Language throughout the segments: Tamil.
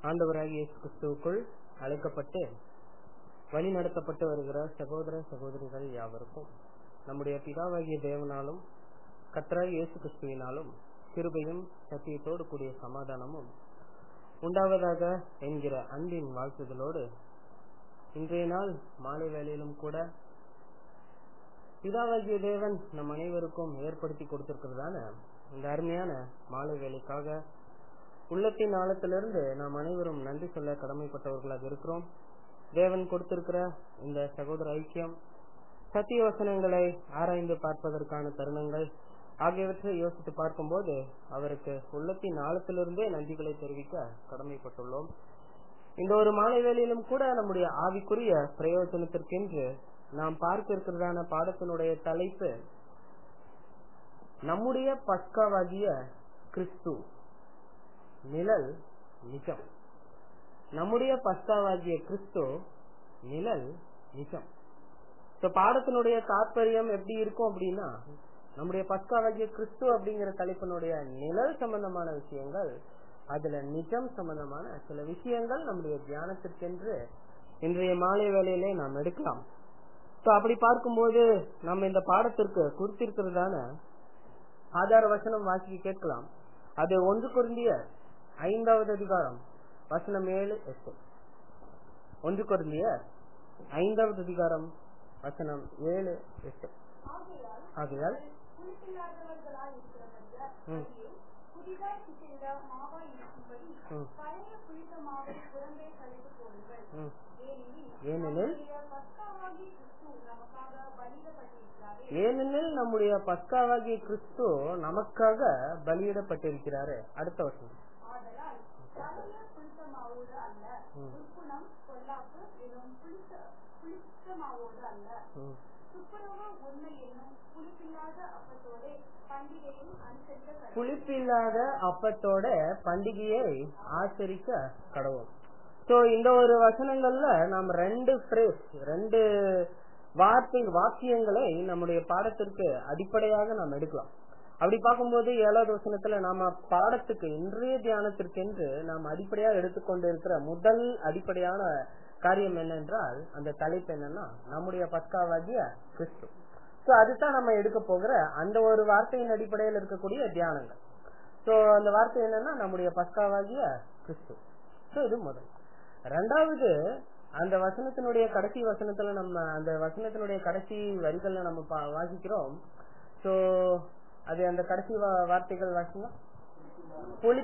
ஆண்டவராகிய இயேசு கிறிஸ்துவுக்குள் அழைக்கப்பட்டு வழி நடத்தப்பட்டு வருகிற சகோதர சகோதரிகள் யாவருக்கும் நம்முடைய பிதாவாகிய தேவனாலும் கத்தராய் இயேசு கிறிஸ்துவினாலும் கிருபையும் சத்தியத்தோடு கூடிய சமாதானமும் உண்டாவதாக என்கிற அன்பின் வாழ்த்துதலோடு இன்றைய நாள் மாலை வேளையிலும் கூட பிதாவாகிய தேவன் நம் அனைவருக்கும் ஏற்படுத்தி கொடுத்திருக்கிறதான இந்த அருமையான மாலை வேலைக்காக உள்ளத்தின் ஆழத்திலிருந்து நாம் அனைவரும் நன்றி சொல்ல கடமைப்பட்டவர்களாக இருக்கிறோம் தேவன் கொடுத்திருக்கிற இந்த சகோதர ஐக்கியம் சத்திய வசனங்களை ஆராய்ந்து பார்ப்பதற்கான தருணங்கள் ஆகியவற்றை யோசித்து பார்க்கும்போது அவருக்கு உள்ளத்தின் ஆழத்திலிருந்தே நன்றிகளை தெரிவிக்க கடமைப்பட்டுள்ளோம் இந்த ஒரு மாலை வேளையிலும் கூட நம்முடைய ஆவிக்குரிய பிரயோஜனத்திற்கென்று நாம் பார்க்க இருக்கிறதான பாடத்தினுடைய தலைப்பு நம்முடைய பஸ்காவாகிய கிறிஸ்து நிழல் நிஜம் நம்முடைய பஸ்காவாகிய கிறிஸ்து நிழல் நிஜம் பாடத்தினுடைய தாற்பயம் எப்படி இருக்கும் அப்படின்னா நம்முடைய பஸ்காவாகிய கிறிஸ்து அப்படிங்கிற தலைப்பினுடைய நிழல் சம்பந்தமான விஷயங்கள் அதுல நிஜம் சம்பந்தமான சில விஷயங்கள் நம்முடைய தியானத்திற்கென்று இன்றைய மாலை வேலையிலே நாம் எடுக்கலாம் அப்படி பார்க்கும்போது நம்ம இந்த பாடத்திற்கு குறித்திருக்கிறதான ஆதார வசனம் வாசிக்க கேட்கலாம் அது ஒன்று குருந்திய ஐந்தாவது அதிகாரம் வசனம் ஏழு எட்டு ஒன்று குருந்திய ஐந்தாவது அதிகாரம் வசனம் ஏழு எட்டு ஆகையால் ஏனெனில் ஏனெனில் நம்முடைய பஸ்காவாகிய கிறிஸ்து நமக்காக பலியிடப்பட்டிருக்கிறாரு அடுத்த வருஷம் புளிப்பில்லாத அப்பத்தோட பண்டிகையை ஆச்சரிக்க கடவுள் சோ இந்த ஒரு வசனங்கள்ல நாம் ரெண்டு பிரேஸ் ரெண்டு வார்த்தை வாக்கியங்களை நம்முடைய பாடத்திற்கு அடிப்படையாக நாம் எடுக்கலாம் அப்படி பார்க்கும்போது ஏழாவது வசனத்துல நாம பாடத்துக்கு இன்றைய தியானத்திற்கென்று நாம் அடிப்படையாக எடுத்துக்கொண்டு இருக்கிற முதல் அடிப்படையான காரியம் என்னென்றால் அந்த தலைப்பு என்னன்னா நம்முடைய பஸ்காவாகிய கிறிஸ்து சோ அதுதான் நம்ம எடுக்க போகிற அந்த ஒரு வார்த்தையின் அடிப்படையில் இருக்கக்கூடிய தியானங்கள் சோ அந்த வார்த்தை என்னன்னா நம்முடைய பஸ்காவாகிய கிறிஸ்து சோ இது முதல் ரெண்டாவது அந்த வசனத்தினுடைய கடைசி வசனத்துல நம்ம அந்த வசனத்தினுடைய கடைசி வரிகள்ல நம்ம வாசிக்கிறோம் சோ அது அந்த கடைசி வார்த்தைகள் வாசிங்க புலி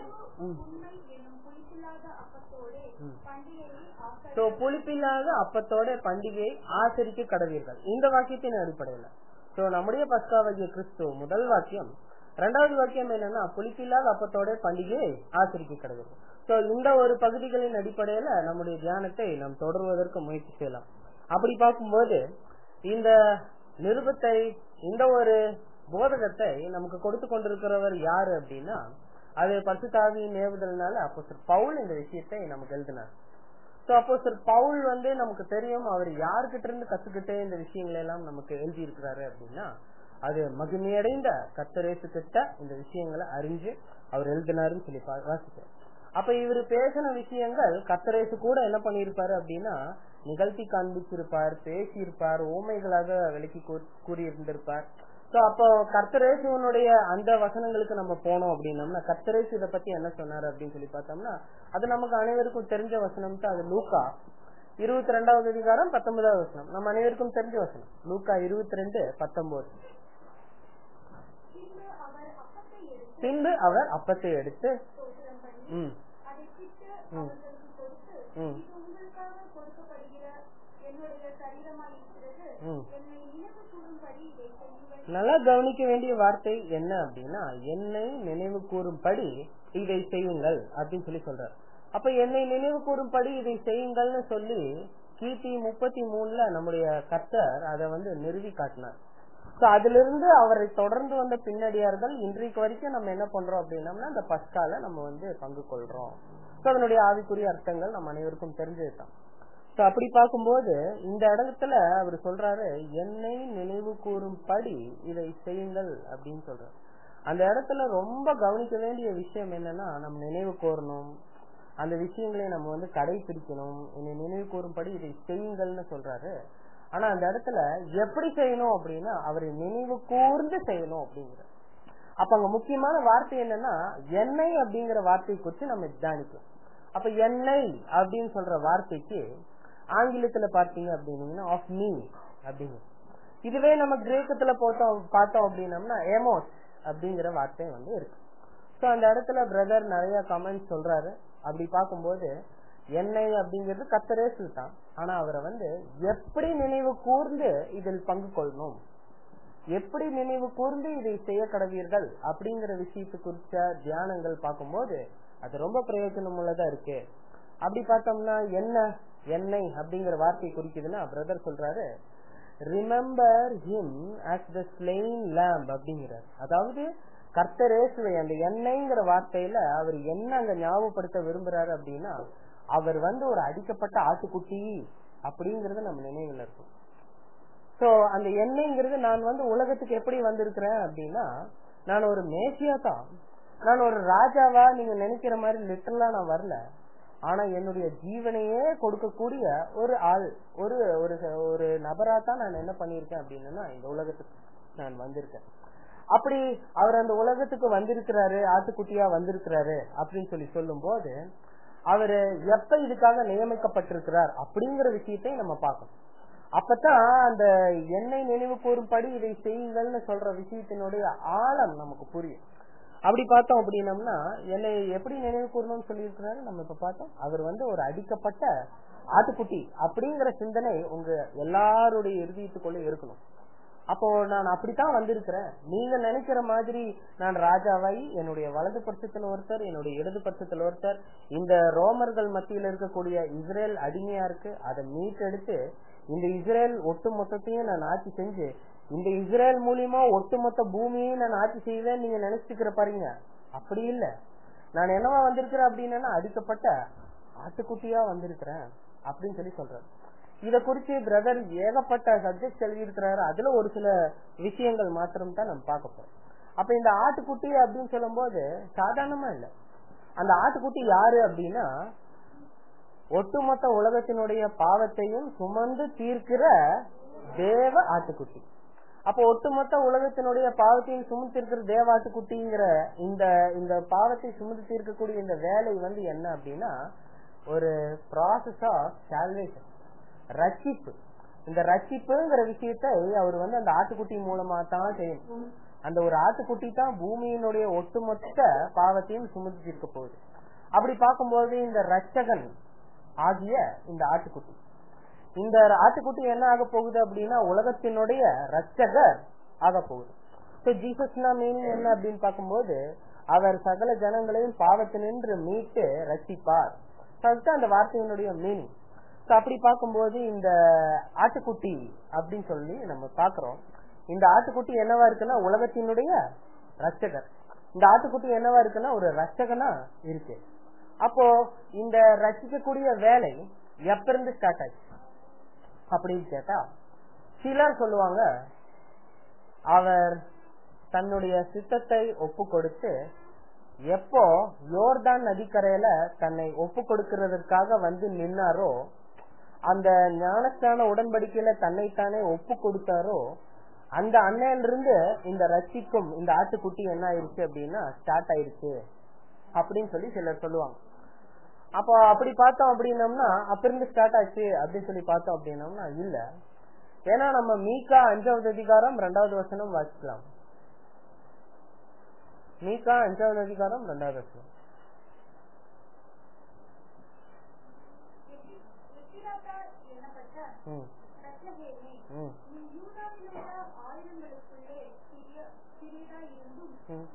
சோ புளிப்பில்லாத அப்பத்தோட பண்டிகையை ஆசரிக்க கடவீர்கள் இந்த வாக்கியத்தின் அடிப்படையில சோ நம்முடைய பஸ்காவகிய கிறிஸ்து முதல் வாக்கியம் ரெண்டாவது வாக்கியம் என்னன்னா புளிப்பில்லாத அப்பத்தோட பண்டிகையை ஆசரிக்க கடவீர்கள் சோ இந்த ஒரு பகுதிகளின் அடிப்படையில நம்முடைய தியானத்தை நாம் தொடர்வதற்கு முயற்சி செய்யலாம் அப்படி பார்க்கும்போது இந்த நிருபத்தை இந்த ஒரு போதகத்தை நமக்கு கொடுத்து கொண்டிருக்கிறவர் யாரு அப்படின்னா அது பசுதாவியின் ஏவுதல்னால அப்போ சார் பவுல் இந்த விஷயத்தை நமக்கு எழுதினார் சோ அப்போ சார் பவுல் வந்து நமக்கு தெரியும் அவர் யாருகிட்ட இருந்து கத்துக்கிட்டே இந்த விஷயங்களை எல்லாம் நமக்கு எழுதி இருக்கிறாரு அப்படின்னா அது மகிமையடைந்த கத்தரேசு கிட்ட இந்த விஷயங்களை அறிஞ்சு அவர் எழுதினாருன்னு சொல்லி வாசிக்கிறோம் அப்ப இவர் பேசின விஷயங்கள் கத்தரேசு கூட என்ன பண்ணிருப்பாரு அப்படின்னா நிகழ்த்தி காண்பிச்சிருப்பார் பேசியிருப்பார் ஓமைகளாக விலக்கி கூறி இருந்திருப்பார் சோ அப்போ கர்த்தரேசுவனுடைய அந்த வசனங்களுக்கு நம்ம போனோம் அப்படின்னம்னா கர்த்தரேசு இதை பத்தி என்ன சொன்னாரு அப்படின்னு சொல்லி பார்த்தோம்னா அது நமக்கு அனைவருக்கும் தெரிஞ்ச வசனம் தான் அது லூக்கா இருபத்தி ரெண்டாவது அதிகாரம் பத்தொன்பதாவது வசனம் நம்ம அனைவருக்கும் தெரிஞ்ச வசனம் லூக்கா இருபத்தி ரெண்டு பத்தொன்பது பின்பு அவர் அப்பத்தை எடுத்து ம் ம் ம் நல்லா கவனிக்க வேண்டிய வார்த்தை என்ன அப்படின்னா என்னை நினைவு கூறும்படி இதை செய்யுங்கள் அப்படின்னு சொல்லி சொல்றாரு அப்ப என்னை நினைவு கூறும்படி இதை செய்யுங்கள்னு சொல்லி கிபி முப்பத்தி மூணுல நம்முடைய கர்த்தர் அதை வந்து நிறுவி காட்டினார் சோ அதுல இருந்து அவரை தொடர்ந்து வந்த பின்னடியார்கள் இன்றைக்கு வரைக்கும் நம்ம என்ன பண்றோம் அப்படின்னம்னா அந்த பஸ்கால நம்ம வந்து பங்கு கொள்றோம் சோ அதனுடைய ஆவிக்குரிய அர்த்தங்கள் நம்ம அனைவருக்கும் தெரிஞ்சதுதான் சோ அப்படி பார்க்கும்போது இந்த இடத்துல அவர் சொல்றாரு என்னை நினைவு கூறும்படி இதை செய்யுங்கள் அப்படின்னு சொல்றாரு அந்த இடத்துல ரொம்ப கவனிக்க வேண்டிய விஷயம் என்னன்னா நம்ம நினைவு கூறணும் அந்த விஷயங்களை நம்ம வந்து கடைபிடிக்கணும் என்னை நினைவு கூறும்படி இதை செய்யுங்கள்னு சொல்றாரு ஆனா அந்த இடத்துல எப்படி செய்யணும் அப்படின்னா அவரை நினைவு கூர்ந்து செய்யணும் அப்படிங்கிற அப்ப அங்க முக்கியமான வார்த்தை என்னன்னா எண்ணெய் அப்படிங்கிற வார்த்தையை குறித்து நம்ம தியானிக்கும் அப்ப எண்ணெய் அப்படின்னு சொல்ற வார்த்தைக்கு ஆங்கிலத்துல பார்த்தீங்க அப்படின்னீங்கன்னா ஆஃப் மீ அப்படிங்க இதுவே நம்ம கிரேக்கத்துல போட்டோம் பார்த்தோம் அப்படின்னம்னா ஏமோஸ் அப்படிங்கிற வார்த்தை வந்து இருக்கு சோ அந்த இடத்துல பிரதர் நிறைய கமெண்ட் சொல்றாரு அப்படி பார்க்கும்போது எண்ணெய் அப்படிங்கிறது கத்தரேசு தான் ஆனா அவரை வந்து எப்படி நினைவு கூர்ந்து இதில் பங்கு கொள்ளணும் எப்படி நினைவு கூர்ந்து இதை செய்ய கடவீர்கள் அப்படிங்கிற விஷயத்து குறித்த தியானங்கள் பார்க்கும்போது அது ரொம்ப பிரயோஜனம் உள்ளதா இருக்கு அப்படி பார்த்தோம்னா என்ன எண்ணெய் அப்படிங்கிற வார்த்தை குறிக்குதுன்னா பிரதர் சொல்றாரு remember him as the slain lamb அப்படிங்கிறார் அதாவது கர்த்தரேசுவை அந்த எண்ணெய்ங்கிற வார்த்தையில அவர் என்ன அங்க ஞாபகப்படுத்த விரும்புறாரு அப்படின்னா அவர் வந்து ஒரு அடிக்கப்பட்ட ஆட்டுக்குட்டி அப்படிங்கறது நம்ம நினைவுல இருக்கும் சோ அந்த எண்ணெய்ங்கிறது நான் வந்து உலகத்துக்கு எப்படி வந்திருக்கிறேன் அப்படின்னா நான் ஒரு மேசியா தான் நான் ஒரு ராஜாவா நீங்க நினைக்கிற மாதிரி லிட்டரலா நான் வரல ஆனா என்னுடைய ஜீவனையே கொடுக்கக்கூடிய ஒரு ஆள் ஒரு ஒரு ஒரு நபரா தான் நான் என்ன பண்ணிருக்கேன் அப்படின்னா இந்த உலகத்துக்கு நான் வந்திருக்கேன் அப்படி அவர் அந்த உலகத்துக்கு வந்திருக்கிறாரு ஆட்டுக்குட்டியா வந்திருக்கிறாரு அப்படின்னு சொல்லி சொல்லும் போது அவரு எப்ப இதுக்காக நியமிக்கப்பட்டிருக்கிறார் அப்படிங்கிற விஷயத்தை நம்ம பார்க்கணும் அப்பதான் அந்த எண்ணெய் நினைவு கூறும்படி இதை செய்யுங்கள்னு சொல்ற விஷயத்தினுடைய ஆழம் நமக்கு புரியும் அப்படி பார்த்தோம் அப்படின்னம்னா என்னை எப்படி நினைவு கூறணும்னு சொல்லியிருக்கிறாரு நம்ம இப்ப பார்த்தோம் அவர் வந்து ஒரு அடிக்கப்பட்ட ஆட்டுக்குட்டி அப்படிங்கிற சிந்தனை உங்க எல்லாருடைய இறுதியத்துக்குள்ள இருக்கணும் அப்போ நான் அப்படித்தான் வந்திருக்கிறேன் நீங்க நினைக்கிற மாதிரி நான் ராஜாவாய் என்னுடைய வலது பட்சத்துல ஒருத்தர் என்னுடைய இடது பட்சத்துல ஒருத்தர் இந்த ரோமர்கள் மத்தியில் இருக்கக்கூடிய இஸ்ரேல் அடிமையா இருக்கு அதை மீட்டெடுத்து இந்த இஸ்ரேல் ஒட்டு மொத்தத்தையும் நான் ஆட்சி செஞ்சு இந்த இஸ்ரேல் மூலியமா ஒட்டுமொத்த பூமியையும் நான் ஆட்சி செய்வேன் நீங்க நினைச்சுக்கிற பாருங்க அப்படி இல்ல நான் என்னவா வந்திருக்கிறேன் அப்படின்னா அடிக்கப்பட்ட ஆட்டுக்குட்டியா வந்திருக்கிறேன் அப்படின்னு சொல்லி சொல்றேன் இத குறிச்சு பிரதர் ஏகப்பட்ட சப்ஜெக்ட் எழுதியிருக்கிறாரு அதுல ஒரு சில விஷயங்கள் மாத்திரம் தான் நம்ம பார்க்க போறோம் அப்ப இந்த ஆட்டுக்குட்டி அப்படின்னு சொல்லும் போது சாதாரணமா இல்ல அந்த ஆட்டுக்குட்டி யாரு அப்படின்னா ஒட்டுமொத்த உலகத்தினுடைய பாவத்தையும் சுமந்து தீர்க்கிற தேவ ஆட்டுக்குட்டி அப்போ ஒட்டுமொத்த உலகத்தினுடைய பாவத்தையும் சுமத்திருக்கிற தேவ ஆட்டுக்குட்டிங்கிற இந்த இந்த பாவத்தை சுமந்து தீர்க்கக்கூடிய இந்த வேலை வந்து என்ன அப்படின்னா ஒரு ப்ராசஸ் ஆஃப் சால்வேஷன் ரட்சிப்பு இந்த ரட்சிப்புங்கிற விஷயத்தை அவர் வந்து அந்த ஆட்டுக்குட்டி மூலமா தான் செய்யணும் அந்த ஒரு ஆட்டுக்குட்டி தான் பூமியினுடைய ஒட்டுமொத்த பாவத்தையும் சுமந்து தீர்க்க போகுது அப்படி பார்க்கும்போது இந்த ரட்சகன் ஆகிய இந்த ஆட்டுக்குட்டி இந்த ஆட்டுக்குட்டி என்ன ஆக போகுது அப்படின்னா உலகத்தினுடைய ரட்சகர் ஆக போகுது சோ ஜீசஸ்னா மீனிங் என்ன அப்படின்னு பார்க்கும்போது அவர் சகல ஜனங்களையும் பாவத்தினின்று மீட்டு ரட்சிப்பார் அதுதான் அந்த வார்த்தையினுடைய மீனிங் அப்படி பார்க்கும்போது இந்த ஆட்டுக்குட்டி அப்படின்னு சொல்லி நம்ம பாக்குறோம் இந்த ஆட்டுக்குட்டி என்னவா இருக்குன்னா உலகத்தினுடைய ரட்சகர் இந்த ஆட்டுக்குட்டி என்னவா இருக்குன்னா ஒரு ரட்சகனா இருக்கு அப்போ இந்த ரசிக்கக்கூடிய வேலை எப்ப இருந்து ஸ்டார்ட் ஆச்சு அப்படின்னு கேட்டா சிலர் சொல்லுவாங்க அவர் தன்னுடைய சித்தத்தை ஒப்பு கொடுத்து எப்போ யோர்தான் நதிக்கரையில தன்னை ஒப்பு கொடுக்கிறதற்காக வந்து நின்னாரோ அந்த ஞானஸ்தான உடன்படிக்கையில தன்னைத்தானே ஒப்பு கொடுத்தாரோ அந்த அன்னையிலிருந்து இந்த ரசிக்கும் இந்த ஆட்டுக்குட்டி என்ன ஆயிருச்சு அப்படின்னா ஸ்டார்ட் ஆயிருச்சு அப்படின்னு சொல்லி சிலர் சொல்லுவாங்க அப்போ அப்படி பார்த்தோம் அப்படின்னம்னா அப்ப இருந்து ஸ்டார்ட் ஆச்சு அப்படின்னு சொல்லி பார்த்தோம் அப்படின்னம்னா இல்ல ஏன்னா நம்ம மீகா அஞ்சாவது அதிகாரம் ரெண்டாவது வசனம் வாசிக்கலாம் மீகா அஞ்சாவது அதிகாரம் ரெண்டாவது வசனம் ம் ம் ம்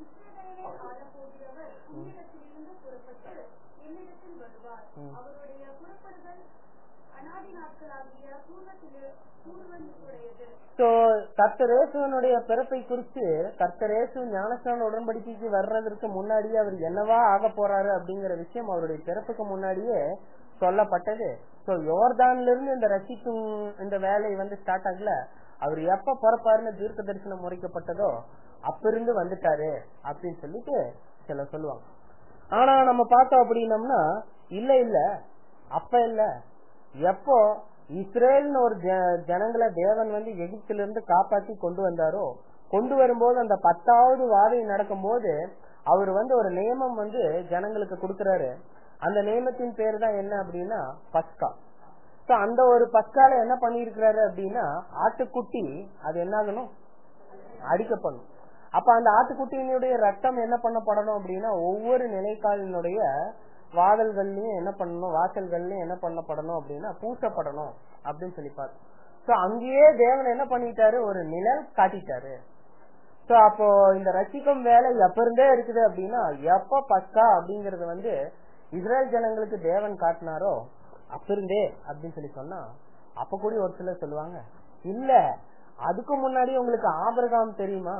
ம் அவருடைய புறப்படுதல் அநாதி நாட்களாகிய பூர்வத்திலே பூர்வனுடையது சோ கர்த்தரேசுவனுடைய பிறப்பை குறித்து கர்த்தரேசு ஞானஸ்தான உடன்படிக்கைக்கு வர்றதற்கு முன்னாடியே அவர் என்னவா ஆக போறாரு அப்படிங்கிற விஷயம் அவருடைய பிறப்புக்கு முன்னாடியே சொல்லப்பட்டது சோ யோர்தான்ல இருந்து இந்த ரசிக்கும் இந்த வேலை வந்து ஸ்டார்ட் ஆகல அவர் எப்ப பிறப்பாருன்னு தீர்க்க தரிசனம் முறைக்கப்பட்டதோ அப்ப இருந்து வந்துட்டாரு அப்படின்னு சொல்லிட்டு சில சொல்லுவாங்க ஆனா நம்ம பார்த்தோம் அப்படின்னம்னா இல்ல இல்ல அப்ப இல்ல எப்போ இஸ்ரேல்னு ஒரு ஜ- ஜனங்களை தேவன் வந்து எகிப்தில இருந்து காப்பாத்தி கொண்டு வந்தாரோ கொண்டு வரும்போது அந்த பத்தாவது வாதை நடக்கும் போது அவர் வந்து ஒரு நியமம் வந்து ஜனங்களுக்கு கொடுக்கறாரு அந்த நியமத்தின் பேர் தான் என்ன அப்படின்னா பஸ்கா சோ அந்த ஒரு பஸ்கால என்ன பண்ணிருக்கிறாரு அப்படின்னா ஆட்டுக்குட்டி அது என்ன ஆகணும் அடிக்கப்படும் அப்ப அந்த ஆட்டுக்குட்டியினுடைய ரத்தம் என்ன பண்ணப்படணும் அப்படின்னா ஒவ்வொரு நிலைக்காலினுடைய வாதல்கள்லயும் என்ன பண்ணணும் வாசல்கள்லயும் என்ன பண்ணப்படணும் அப்படின்னா பூசப்படணும் அப்படின்னு சொல்லி பார்த்தோம் சோ அங்கேயே தேவன் என்ன பண்ணிட்டாரு ஒரு நிழல் காட்டிட்டாரு சோ அப்போ இந்த ரசிக்கும் வேலை எப்ப இருந்தே இருக்குது அப்படின்னா எப்ப பஸ்கா அப்படிங்கறது வந்து இஸ்ரேல் ஜனங்களுக்கு தேவன் காட்டினாரோ அப்ப இருந்தே அப்படின்னு சொல்லி சொன்னா அப்ப கூட ஒரு சிலர் சொல்லுவாங்க இல்ல அதுக்கு முன்னாடி உங்களுக்கு ஆபரகாம் தெரியுமா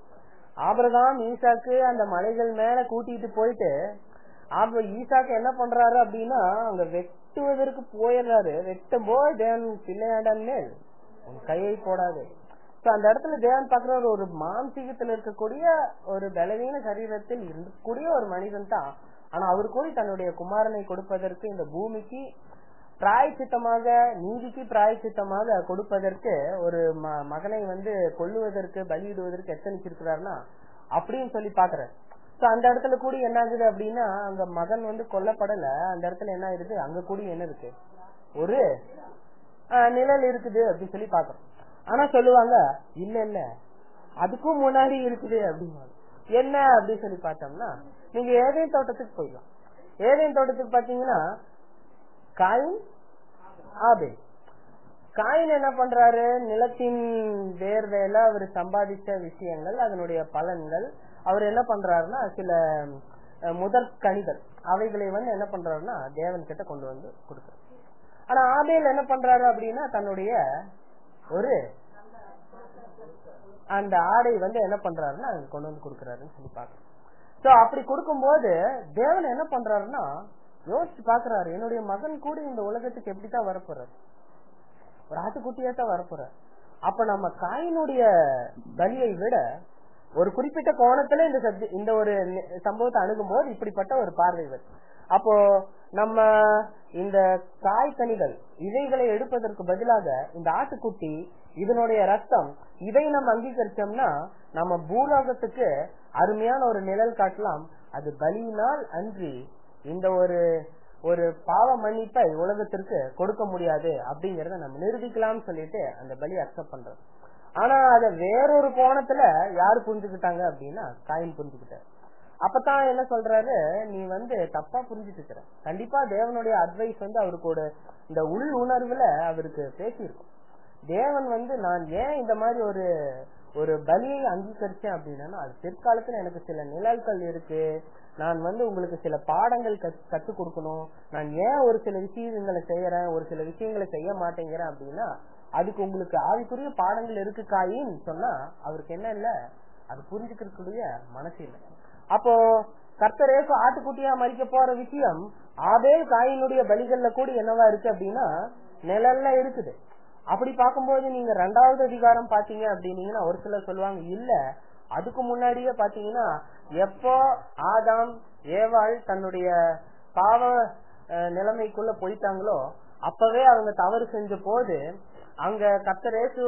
ஆபரகாம் ஈசாக்கு அந்த மலைகள் மேல கூட்டிட்டு போயிட்டு அப்ப ஈசாக்கு என்ன பண்றாரு அப்படின்னா அங்க வெட்டுவதற்கு போயிடுறாரு வெட்டும் போது தேவன் பிள்ளையாண்டன் மேல் உன் கையை போடாது So, அந்த இடத்துல தேவன் பாக்குற ஒரு மாம்சீகத்தில் இருக்கக்கூடிய ஒரு பலவீன சரீரத்தில் இருக்கக்கூடிய ஒரு மனிதன் தான் ஆனா அவர் கூட தன்னுடைய குமாரனை கொடுப்பதற்கு இந்த பூமிக்கு பிராயச்சித்தமாக நீதிக்கு பிராயச்சித்தமாக கொடுப்பதற்கு ஒரு ம- மகனை வந்து கொல்லுவதற்கு பலியிடுவதற்கு எத்தனிச்சிருக்கிறாருன்னா அப்படின்னு சொல்லி பாக்குறாரு சோ அந்த இடத்துல கூடி என்ன ஆகுது அப்படின்னா அங்க மகன் வந்து கொல்லப்படல அந்த இடத்துல என்ன ஆயிடுது அங்க கூடி என்ன இருக்கு ஒரு ஆஹ், நிழல் இருக்குது அப்படின்னு சொல்லி பாக்குறோம் ஆனா சொல்லுவாங்க இல்ல இல்ல அதுக்கும் முன்னாடி இருக்குது அப்படின்னாங்க என்ன அப்படின்னு சொல்லி பார்த்தோம்னா நீங்க ஏதேன் தோட்டத்துக்கு போயிடலாம் ஏதேன் தோட்டத்துக்கு பாத்தீங்கன்னா காயின் ஆபேல் காயின் என்ன பண்றாரு நிலத்தின் வேர்வேல அவர் சம்பாதிச்ச விஷயங்கள் அதனுடைய பலன்கள் அவர் என்ன பண்றாருன்னா சில அஹ், முதற் கணிதல் அவைகளை வந்து என்ன பண்றாருன்னா தேவன் கிட்ட கொண்டு வந்து கொடுக்குறாரு ஆனா ஆபேல் என்ன பண்றாரு அப்படின்னா தன்னுடைய ஒரு அந்த ஆடை வந்து என்ன பண்றாருன்னா அங்க கொண்டு வந்து கொடுக்கறாருன்னு சொல்லி பாக்குறோம் சோ அப்படி கொடுக்கும்போது தேவன் என்ன பண்றாருன்னா யோசிச்சு பாக்குறாரு என்னுடைய மகன் கூட இந்த உலகத்துக்கு எப்படித்தான் வரப்போறாரு ஒரு ஆட்டுக்குட்டியா தான் வரப்போறாரு அப்ப நம்ம காயினுடைய பலியை விட ஒரு குறிப்பிட்ட கோணத்துல இந்த சப்ஜெக்ட் இந்த ஒரு நி- சம்பவத்தை அணுகும்போது இப்படிப்பட்ட ஒரு பார்வை வருது அப்போ நம்ம இந்த காய் கனிகள் இவைகளை எடுப்பதற்கு பதிலாக இந்த ஆட்டுக்குட்டி இதனுடைய ரத்தம் இதை நம்ம அங்கீகரிச்சோம்னா நம்ம பூலோகத்துக்கு அருமையான ஒரு நிழல் காட்டலாம் அது பலியினால் அன்றி இந்த ஒரு ஒரு பாவ மன்னிப்பை உலகத்திற்கு கொடுக்க முடியாது அப்படிங்கறத நம்ம நிரூபிக்கலாம்னு சொல்லிட்டு அந்த பலி அக்செப்ட் பண்றோம் ஆனா அத வேறொரு கோணத்துல யாரு புரிஞ்சுக்கிட்டாங்க அப்படின்னா காயின் புரிஞ்சுக்கிட்டாரு அப்பதான் என்ன சொல்றாரு நீ வந்து தப்பா புரிஞ்சுட்டு இருக்கிற கண்டிப்பா தேவனுடைய அட்வைஸ் வந்து அவருக்கு ஒரு இந்த உள் உணர்வுல அவருக்கு பேசியிருக்கும் தேவன் வந்து நான் ஏன் இந்த மாதிரி ஒரு ஒரு பலியை அங்கீகரிச்சேன் அப்படின்னா அது பிற்காலத்துல எனக்கு சில நிழல்கள் இருக்கு நான் வந்து உங்களுக்கு சில பாடங்கள் கத்- கத்துக் கொடுக்கணும் நான் ஏன் ஒரு சில விஷயங்களை செய்யறேன் ஒரு சில விஷயங்களை செய்ய மாட்டேங்கிறேன் அப்படின்னா அதுக்கு உங்களுக்கு ஆவிக்குரிய பாடங்கள் இருக்கு காயின்னு சொன்னா அவருக்கு என்ன இல்ல அது புரிஞ்சுக்கிறதுக்குரிய மனசு இல்லை அப்போ கர்த்தரேசு ஆட்டுக்குட்டியா மறிக்க போற விஷயம் ஆபேல் காயினுடைய பலிகள்ல கூட என்னவா இருக்கு அப்படின்னா நிழல்ல இருக்குது அப்படி பார்க்கும்போது நீங்க ரெண்டாவது அதிகாரம் பாத்தீங்க அப்படின்னீங்கன்னா ஒரு சிலர் சொல்லுவாங்க இல்ல அதுக்கு முன்னாடியே பாத்தீங்கன்னா எப்போ ஆதாம் ஏவாள் தன்னுடைய பாவ அஹ், நிலைமைக்குள்ள போயிட்டாங்களோ அப்பவே அவங்க தவறு செஞ்ச போது அங்க கத்தரேசு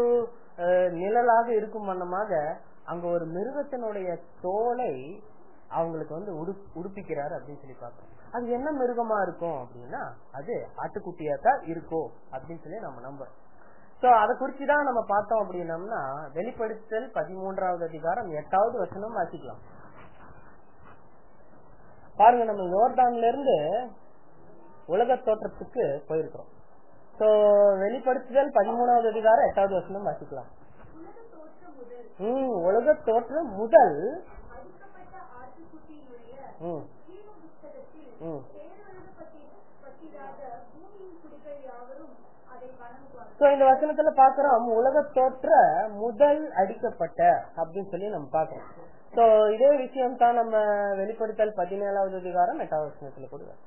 நிழலாக இருக்கும் வண்ணமாக அங்க ஒரு மிருகத்தினுடைய தோலை அவங்களுக்கு வந்து உடு- உடுப்பிக்கிறாரு அப்படின்னு சொல்லி பார்க்கணும் அது என்ன மிருகமா இருக்கும் அப்படின்னா அது ஆட்டுக்குட்டியா தான் இருக்கும் அப்படின்னு சொல்லி நம்ம நம்புறோம் சோ அத குறிச்சுதான் நம்ம பார்த்தோம் அப்படின்னம்னா வெளிப்படுத்தல் பதிமூன்றாவது அதிகாரம் எட்டாவது வசனம் வாசிக்கலாம் பாருங்க நம்ம யோர்தான்ல இருந்து உலக தோற்றத்துக்கு போயிருக்கிறோம் சோ வெளிப்படுத்துதல் பதிமூணாவது அதிகாரம் எட்டாவது வசனம் வாசிக்கலாம் உலக தோற்றம் முதல் ம் உலக தோற்றம் முதல் அழிக்கப்பட்ட ஆட்டுக்குட்டியினுடைய ம் ஜீவ புஸ்தகத்தில் ம் பேரெழுதப்பட்டிராத பூமியின் குடிகள் யாவரும் அதை வணங்குவார்கள் சோ இந்த வசனத்துல பாக்குறோம் உலக தோற்ற முதல் அடிக்கப்பட்ட அப்படின்னு சொல்லி நம்ம பாக்குறோம் சோ இதே விஷயம் தான் நம்ம வெளிப்படுத்தல் பதினேழாவது அதிகாரம் எட்டாவது வசனத்துல கூட வருது.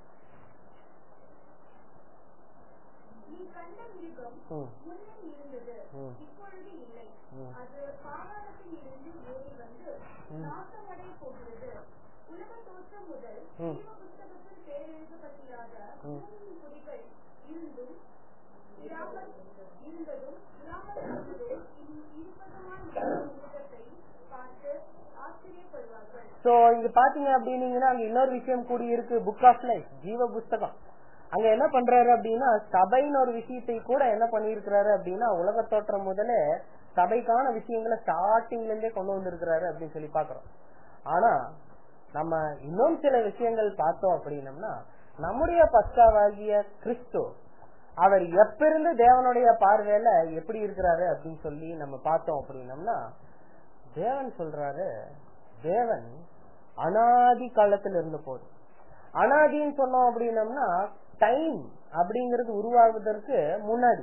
நீ கண்ட மிருகம் ம், முன்னே இருந்தது ம், இப்பொழுது இல்லை ம். அது பாதாளத்தில் இருந்து ஏறி வந்து நாசமடை போகிறது உலக தோற்றம் முதல் ம். ஜீவ புஸ்தகத்தில் பேரெழுதப்பட்டிராத இல்லாமல் இருந்ததும் இல்லாமல் இருந்ததும் இனி இருப்பதுமாய் இருக்கும் உலகத்தை பார்த்து ஆச்சரியப்படுவார்கள் சோ இங்க பாத்தீங்க அப்படின்னீங்கன்னா அங்க இன்னொரு விஷயம் கூடி இருக்கு புக் ஆஃப் லைஃப் ஜீவ புஸ்தகம் அங்க என்ன பண்றாரு அப்படின்னா சபைன்னு ஒரு விஷயத்தை கூட என்ன பண்ணிருக்கிறாரு அப்படின்னா உலக தோற்றம் முதல்ல சபைக்கான விஷயங்களை ஸ்டார்டிங்ல இருந்தே கொண்டு வந்திருக்கிறாரு அப்படின்னு சொல்லி பாக்குறோம் ஆனா நம்ம இன்னும் சில விஷயங்கள் பார்த்தோம் அப்படின்னம்னா நம்முடைய பஸ்காவாகிய கிறிஸ்து அவர் எப்பிருந்து தேவனுடைய பார்வையில எப்படி இருக்கிறாரு அப்படின்னு சொல்லி நம்ம பார்த்தோம் அப்படின்னம்னா தேவன் சொல்றாரு தேவன் அனாதி காலத்துல இருந்த போது அனாதின்னு சொன்னோம் அப்படின்னம்னா டைம் அப்படிங்கிறது உருவாகுவதற்கு முன்னாடி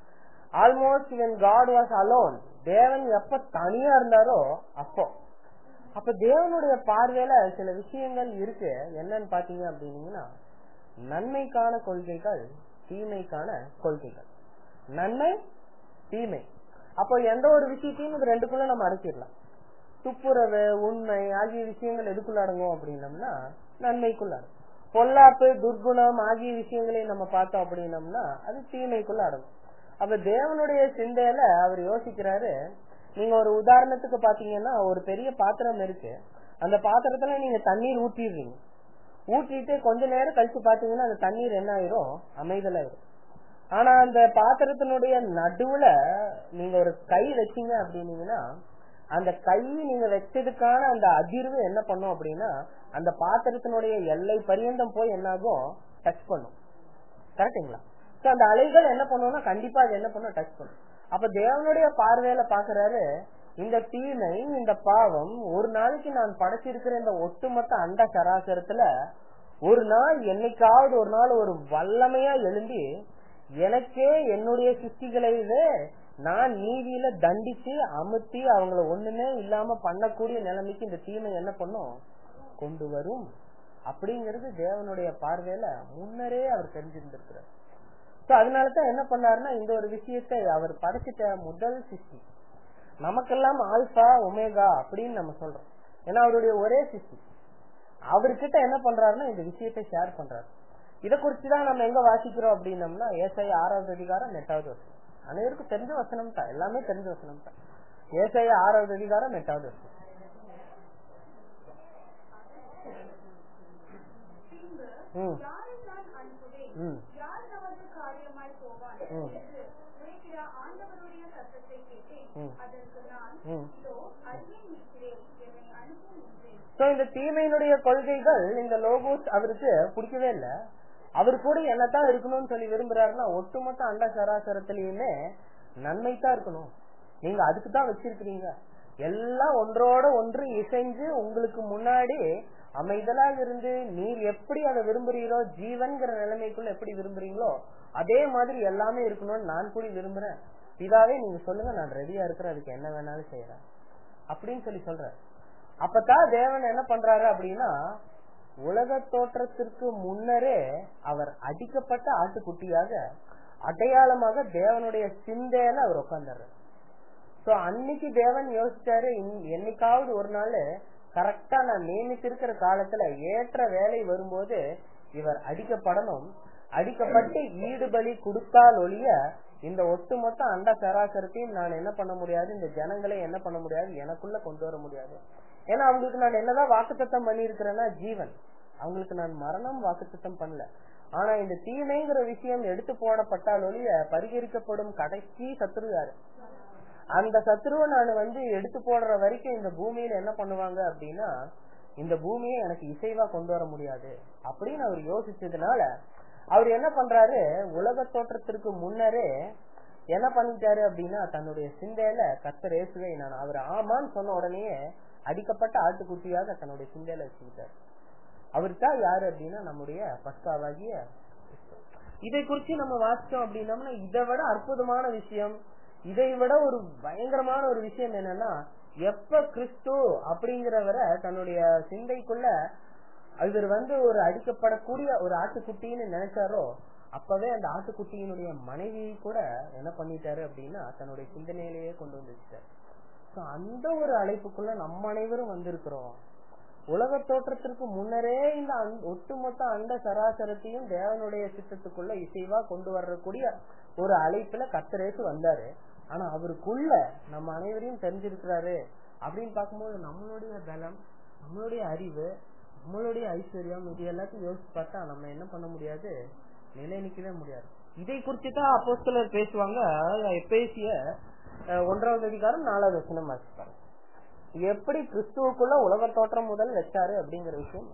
almost when God was alone தேவன் எப்ப தனியா இருந்தாரோ அப்போ அப்ப தேவனுடைய பார்வையில சில விஷயங்கள் இருக்கு என்னன்னு பாத்தீங்க அப்படின்னீங்கன்னா நன்மைக்கான கொள்கைகள் தீமைக்கான கொள்கைகள் நன்மை தீமை அப்போ எந்த ஒரு விஷயத்தையும் இது ரெண்டுக்குள்ள நம்ம அடக்கிடலாம் துப்புரவு உண்மை ஆகிய விஷயங்கள் எதுக்குள்ள அடங்கும் அப்படின்னம்னா நன்மைக்குள்ள அடங்கும் பொல்லாப்பு துர்குணம் ஆகிய விஷயங்களை நம்ம பார்த்தோம் அப்படின்னம்னா அது தீமைக்குள்ள அடங்கும் அப்ப தேவனுடைய சிந்தையில அவர் யோசிக்கிறாரு நீங்க ஒரு உதாரணத்துக்கு பாத்தீங்கன்னா ஒரு பெரிய பாத்திரம் இருக்கு அந்த பாத்திரத்துல நீங்க தண்ணீர் ஊற்றிடுறீங்க ஊற்றிட்டு கொஞ்ச நேரம் கழிச்சு பாத்தீங்கன்னா அந்த தண்ணீர் என்ன ஆயிரும் அமைதலாயிரும் ஆனா அந்த பாத்திரத்தினுடைய நடுவுல நீங்க ஒரு கை வச்சீங்க அப்படின்னீங்கன்னா அந்த கை நீங்க வச்சதுக்கான அந்த அதிர்வு என்ன பண்ணும் அப்படின்னா அந்த பாத்திரத்தினுடைய எல்லை பரியந்தம் போய் என்னாகும் டச் பண்ணும் கரெக்டுங்களா சோ அந்த அலைகள் என்ன பண்ணும்னா கண்டிப்பா அது என்ன பண்ணும் டச் பண்ணும் அப்ப தேவனுடைய பார்வையில பாக்குறாரு இந்த தீமை இந்த பாவம் ஒரு நாளைக்கு நான் படைச்சிருக்கிற இந்த ஒட்டுமொத்த அண்ட சராசரத்துல ஒரு நாள் என்னைக்காவது ஒரு நாள் ஒரு வல்லமையா எழும்பி எனக்கே என்னுடைய சிருஷ்டிகளை நான் நீதியில தண்டிச்சு அமுத்தி அவங்கள ஒண்ணுமே இல்லாம பண்ணக்கூடிய நிலைமைக்கு இந்த தீமை என்ன பண்ணும் கொண்டு வரும் அப்படிங்கறது தேவனுடைய பார்வையில முன்னரே அவர் தெரிஞ்சிருந்திருக்கிறார் சோ அதனாலதான் என்ன பண்ணாருன்னா இந்த ஒரு விஷயத்தை அவர் படைச்சிட்ட முதல் சிருஷ்டி நமக்கெல்லாம் ஆல்பா ஒமேகா அப்படின்னு நம்ம சொல்றோம் ஏன்னா அவருடைய ஒரே சிருஷ்டி அவர்கிட்ட என்ன பண்றாருன்னா இந்த விஷயத்தை ஷேர் பண்றாரு இத குறிச்சுதான் நம்ம எங்க வாசிக்கிறோம் அப்படின்னம்னா ஏசாய் ஆறாவது அதிகாரம் எட்டாவது வசனம் அனைவருக்கும் தெரிஞ்ச வசனம் தான் எல்லாமே தெரிஞ்ச வசனம் தான் ஏசாய் ஆறாவது அதிகாரம் எட்டாவது வசனம் பின்பு ம் யாரை நான் அனுப்புவேன் ம் யார் நமது காரியமாய் போவான் ம். என்று உரைக்கிற ஆண்டவருடைய சத்தத்தை கேட்டேன் ம். அதற்கு நான் ம் இதோ அடியேன் இருக்கிறேன் என்னை அனுப்பும் என்றேன் சோ இந்த தீமையினுடைய கொள்கைகள் இந்த லோகோஸ் அவருக்கு பிடிக்கவே இல்ல அவர் கூட என்னத்தான் இருக்கணும்னு சொல்லி விரும்புறாருன்னா ஒட்டுமொத்த அண்ட சராசரத்திலயுமே நன்மை தான் இருக்கணும் நீங்க அதுக்கு தான் வச்சிருக்கிறீங்க எல்லாம் ஒன்றோட ஒன்று இசைஞ்சு உங்களுக்கு முன்னாடி அமைதலாக இருந்து நீர் எப்படி அதை விரும்புறீரோ ஜீவன்கிற நிலைமைக்குள்ள எப்படி விரும்புறீங்களோ அதே மாதிரி எல்லாமே இருக்கணும்னு நான் கூட விரும்புறேன் இதாவே நீங்க சொல்லுங்க நான் ரெடியா இருக்கிறேன் அதுக்கு என்ன வேணாலும் செய்யறேன் அப்படின்னு சொல்லி சொல்ற அப்பதான் தேவன் என்ன பண்றாரு அப்படின்னா உலக தோற்றத்திற்கு முன்னரே அவர் அடிக்கப்பட்ட ஆட்டுக்குட்டியாக அடையாளமாக தேவனுடைய சிந்தையில அவர் உட்கார்ந்தாரு சோ அன்னைக்கு தேவன் யோசிச்சாரு இன்- என்னைக்காவது ஒரு நாள் கரெக்டா நான் நியமித்திருக்கிற காலத்துல ஏற்ற வேலை வரும்போது இவர் அடிக்கப்படணும் அடிக்கப்பட்டு ஈடுபலி கொடுத்தால் ஒழிய இந்த ஒட்டுமொத்த அண்ட சராசரத்தையும் நான் என்ன பண்ண முடியாது இந்த ஜனங்களை என்ன பண்ண முடியாது எனக்குள்ள கொண்டு வர முடியாது ஏன்னா அவங்களுக்கு நான் என்னதான் வாக்குத்தத்தம் பண்ணிருக்கிறேன்னா ஜீவன் அவங்களுக்கு நான் மரணம் வாக்குத்தத்தம் பண்ணல ஆனா இந்த தீமைங்கிற விஷயம் எடுத்து போடப்பட்டால் ஒழிய பரிகரிக்கப்படும் கடைசி சத்துரு யாரு அந்த சத்ருவை நான் வந்து எடுத்து போடுற வரைக்கும் இந்த பூமியில என்ன பண்ணுவாங்க அப்படின்னா இந்த பூமியை எனக்கு இசைவா கொண்டு வர முடியாது அப்படின்னு அவர் யோசிச்சதுனால அவர் என்ன பண்றாரு உலக தோற்றத்திற்கு முன்னரே என்ன பண்ணிட்டாரு அப்படின்னா தன்னுடைய சிந்தையில கத்தர் இயேசுவை நான் அவர் ஆமான்னு சொன்ன உடனே அடிக்கப்பட்ட ஆட்டுக்குட்டியாக தன்னுடைய சிந்தையில வச்சுக்கிட்டாரு அவர் தான் யாரு அப்படின்னா நம்முடைய பஸ்காவாகிய கிறிஸ்து. இதை குறிச்சு நம்ம வாசிச்சோம் அப்படின்னம்னா இதை விட அற்புதமான விஷயம் இதை விட ஒரு பயங்கரமான ஒரு விஷயம் என்னன்னா எப்ப கிறிஸ்து அப்படிங்கிறவரை தன்னுடைய சிந்தைக்குள்ள இவர் வந்து ஒரு அடிக்கப்படக்கூடிய ஒரு ஆட்டுக்குட்டின்னு நினைச்சாரோ அப்பவே அந்த ஆட்டுக்குட்டியினுடைய மனைவியை கூட என்ன பண்ணிட்டாரு அப்படின்னா தன்னுடைய சிந்தனையிலேயே கொண்டு வந்து வச்சுட்டாரு So, அந்த ஒரு அழைப்புக்குள்ள நம்ம அனைவரும் வந்திருக்கிறோம் உலக தோற்றத்திற்கு முன்னரே இந்த அண்- ஒட்டுமொத்த அண்ட சராசரத்தையும் தேவனுடைய சித்தத்துக்குள்ள இசைவா கொண்டு வரக்கூடிய ஒரு அழைப்புல கத்தரேசு வந்தாரு ஆனா அவருக்குள்ள நம்ம அனைவரையும் தெரிஞ்சிருக்கிறாரு அப்படின்னு பார்க்கும்போது நம்மளுடைய பலம் நம்மளுடைய அறிவு நம்மளுடைய ஐஸ்வர்யம் இது எல்லாத்தையும் யோசிச்சு பார்த்தா நம்ம என்ன பண்ண முடியாது நிலை நிக்கவே முடியாது இதை குறித்து தான் அப்போஸ்தலர் பேசுவாங்க பேசிய ஒன்றாவது அதிகாரம் நாலாவது வசனம் வாசிப்பாங்க எப்படி கிறிஸ்துவுக்குள்ள உலக தோற்றம் முதல் வச்சாரு அப்படிங்கிற விஷயம்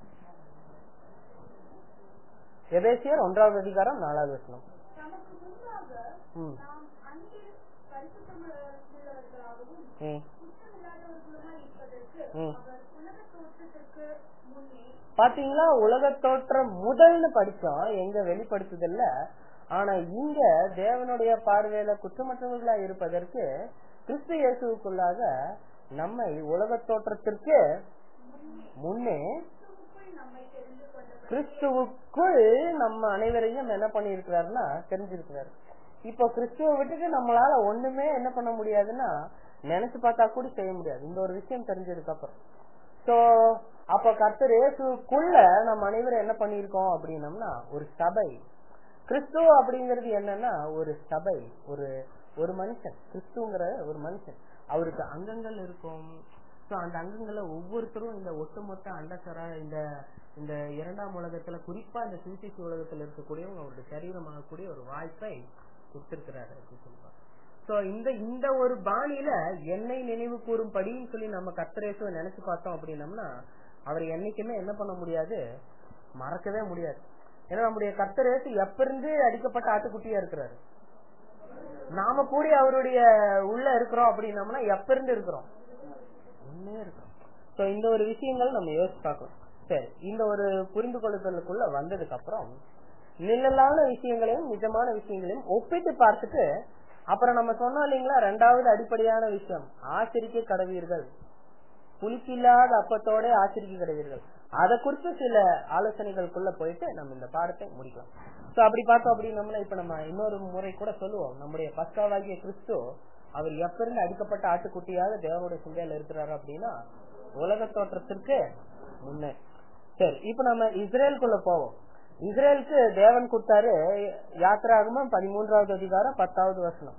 எபேசியர் ஒன்றாவது அதிகாரம் நாலாவது வசனம் நமக்கு முன்பாக ம். நாம் அன்பில் பரிசுத்தமுள்ளவர்களாகவும் ம். குற்றமில்லாதவர்களுமாய் இருப்பதற்கு ம். அவர் உலக தோற்றத்திற்கு முன்னே பாத்தீங்களா உலக தோற்றம் முதல்னு படிச்சோம் எங்க வெளிப்படுத்துதல்ல ஆனா இங்க தேவனுடைய பார்வையில குற்றமற்றவர்களா இருப்பதற்கு கிறிஸ்து இயேசுவுக்குள்ளாக நம்மை உலக தோற்றத்திற்கு முன்னே கிறிஸ்துவுக்குள் நம்மை தெரிந்து கொண்டவர் கிறிஸ்துவுக்குள் நம்ம அனைவரையும் என்ன பண்ணிருக்கிறாருன்னா தெரிஞ்சிருக்கிறாரு இப்போ கிறிஸ்துவ விட்டுட்டு நம்மளால ஒண்ணுமே என்ன பண்ண முடியாதுன்னா நினைச்சு பார்த்தா கூட செய்ய முடியாது இந்த ஒரு விஷயம் தெரிஞ்சதுக்கு அப்புறம் சோ அப்ப கர்த்தர் இயேசுக்குள்ள நம்ம அனைவரும் என்ன பண்ணிருக்கோம் அப்படின்னம்னா ஒரு சபை கிறிஸ்துவ அப்படிங்கிறது என்னன்னா ஒரு சபை ஒரு ஒரு மனுஷன் கிறிஸ்துங்கிற ஒரு மனுஷன் அவருக்கு அங்கங்கள் இருக்கும் சோ அந்த அங்கங்கள்ல ஒவ்வொருத்தரும் இந்த ஒட்டுமொத்த அண்டசரா இந்த இந்த இரண்டாம் உலகத்துல குறிப்பா இந்த சுவிசேஷ உலகத்துல இருக்கக்கூடியவங்க அவருடைய சரீரமாகக்கூடிய ஒரு வாய்ப்பை கொடுத்திருக்கிறாரு அப்படின்னு சொல்லுவாங்க சோ இந்த இந்த ஒரு பாணியில என்னை நினைவு கூறும்படின்னு சொல்லி நம்ம கர்த்தரேசுவை நினைச்சு பார்த்தோம் அப்படின்னம்னா அவர் என்னைக்குமே என்ன பண்ண முடியாது மறக்கவே முடியாது ஏன்னா நம்முடைய கர்த்தரேசு எப்ப இருந்து அடிக்கப்பட்ட ஆட்டுக்குட்டியா இருக்கிறாரு நாம கூடி அவருடைய உள்ள இருக்கிறோம் அப்படின்னம்னா எப்ப இருந்து இருக்கிறோம் உண்மையே இருக்கிறோம் சோ இந்த ஒரு விஷயங்கள் நம்ம யோசிச்சு பார்க்கணும் சரி இந்த ஒரு புரிந்து கொள்ளுதலுக்குள்ள வந்ததுக்கு அப்புறம் நிழலான விஷயங்களையும் நிஜமான விஷயங்களையும் ஒப்பிட்டு பார்த்துட்டு அப்புறம் நம்ம சொன்னோம் இல்லைங்களா ரெண்டாவது அடிப்படையான விஷயம் ஆசிரிக்க கடவீர்கள் புளிப்பில்லாத அப்பத்தோட ஆசிரிக்க கடவீர்கள் அதை குறித்து சில ஆலோசனைகளுக்குள்ள போயிட்டு நம்ம இந்த பாடத்தை முடிக்கலாம் சோ அப்படி பார்த்தோம் அப்படின்னம்னா இப்ப நம்ம இன்னொரு முறை கூட சொல்லுவோம் நம்முடைய பஸ்காவாகிய கிறிஸ்து அவர் எப்ப இருந்து அடிக்கப்பட்ட ஆட்டுக்குட்டியாக தேவனுடைய சிந்தையில இருக்கிறாரு அப்படின்னா உலக தோற்றத்திற்கு முன்னே சரி இப்ப நம்ம இஸ்ரேலுக்குள்ள போவோம் இஸ்ரேலுக்கு தேவன் கொடுத்தாரு யாத்திராகமம் பதிமூன்றாவது அதிகாரம் பத்தாவது வசனம்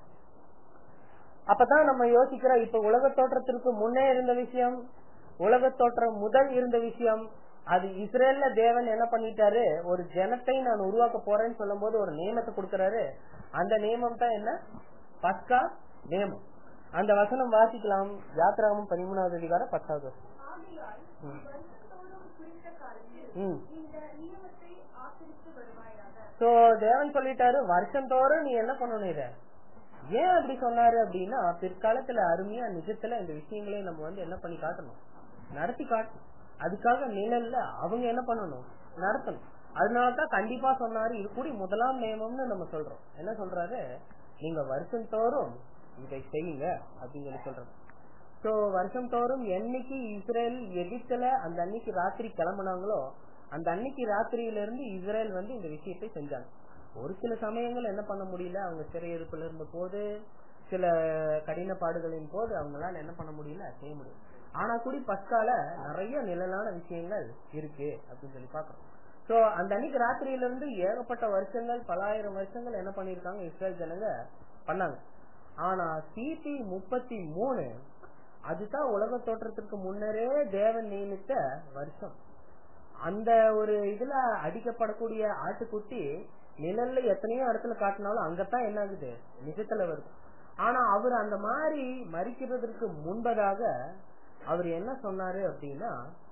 அப்பதான் நம்ம யோசிக்கிறோம் இப்ப உலக தோற்றத்திற்கு முன்னே இருந்த விஷயம் உலக தோற்றம் முதல் இருந்த விஷயம் அது இஸ்ரேல்ல தேவன் என்ன பண்ணிட்டாரு ஒரு ஜனத்தை நான் உருவாக்க போறேன்னு சொல்லும் போது ஒரு நியமத்தை கொடுக்கறாரு அந்த நியமம் தான் என்ன பஸ்கா நியமம் அந்த வசனம் வாசிக்கலாம் யாத்திராகமம் பதிமூணாவது அதிகாரம் பத்தாவது வசனம் ஆகையால் ம். வருஷத்தோறும் குறித்த காலத்தில் ம் இந்த நியமத்தை ஆசரித்து வருவாயாக சோ தேவன் சொல்லிட்டாரு வருஷந்தோறும் நீ என்ன பண்ணணும் இத ஏன் அப்படி சொன்னாரு அப்படின்னா பிற்காலத்துல அருமையா நிஜத்துல இந்த விஷயங்களை நம்ம வந்து என்ன பண்ணி காட்டணும் நடத்தி காட்டணும் அதுக்காக நிழல்ல அவங்க என்ன பண்ணணும் நடத்தணும் அதனாலதான் கண்டிப்பா சொன்னாரு இது கூடி முதலாம் நியமம்னு நம்ம சொல்றோம் என்ன சொல்றாரு நீங்க வருஷந்தோறும் இதை செய்யுங்க அப்படின்னு சொல்லி சொல்றோம் சோ வருஷம் தோறும் என்னைக்கு இஸ்ரேல் எகிப்துல அந்த அன்னைக்கு ராத்திரி கிளம்புனாங்களோ அந்த அன்னைக்கு ராத்திரியில இருந்து இஸ்ரேல் வந்து இந்த விஷயத்தை செஞ்சாங்க ஒரு சில சமயங்கள் என்ன பண்ண முடியல அவங்க சிறையிருப்புல இருந்த போது சில கடின பாடுகளின் போது அவங்களால என்ன பண்ண முடியல செய்ய முடியும் ஆனா கூடி பஸ்கால நிறைய நிழலான விஷயங்கள் இருக்கு அப்படின்னு சொல்லி பாக்குறோம் சோ அந்த அன்னைக்கு ராத்திரியில இருந்து ஏகப்பட்ட வருஷங்கள் பலாயிரம் வருஷங்கள் என்ன பண்ணிருக்காங்க இஸ்ரேல் ஜனங்க பண்ணாங்க ஆனா சிபி முப்பத்தி மூணு அதுதான் உலக தோற்றத்திற்கு முன்னரே தேவன் நியமித்த வருஷம் அந்த ஒரு இதுல அடிக்கப்படக்கூடிய ஆட்டுக்குட்டி நிழல்ல எத்தனையோ இடத்துல காட்டினாலும் அங்கதான் என்ன ஆகுது நிஜத்துல வருது ஆனா அவர் அந்த மாதிரி மறிக்கிறதற்கு முன்பதாக அவர் என்ன சொன்னாரு அப்படின்னா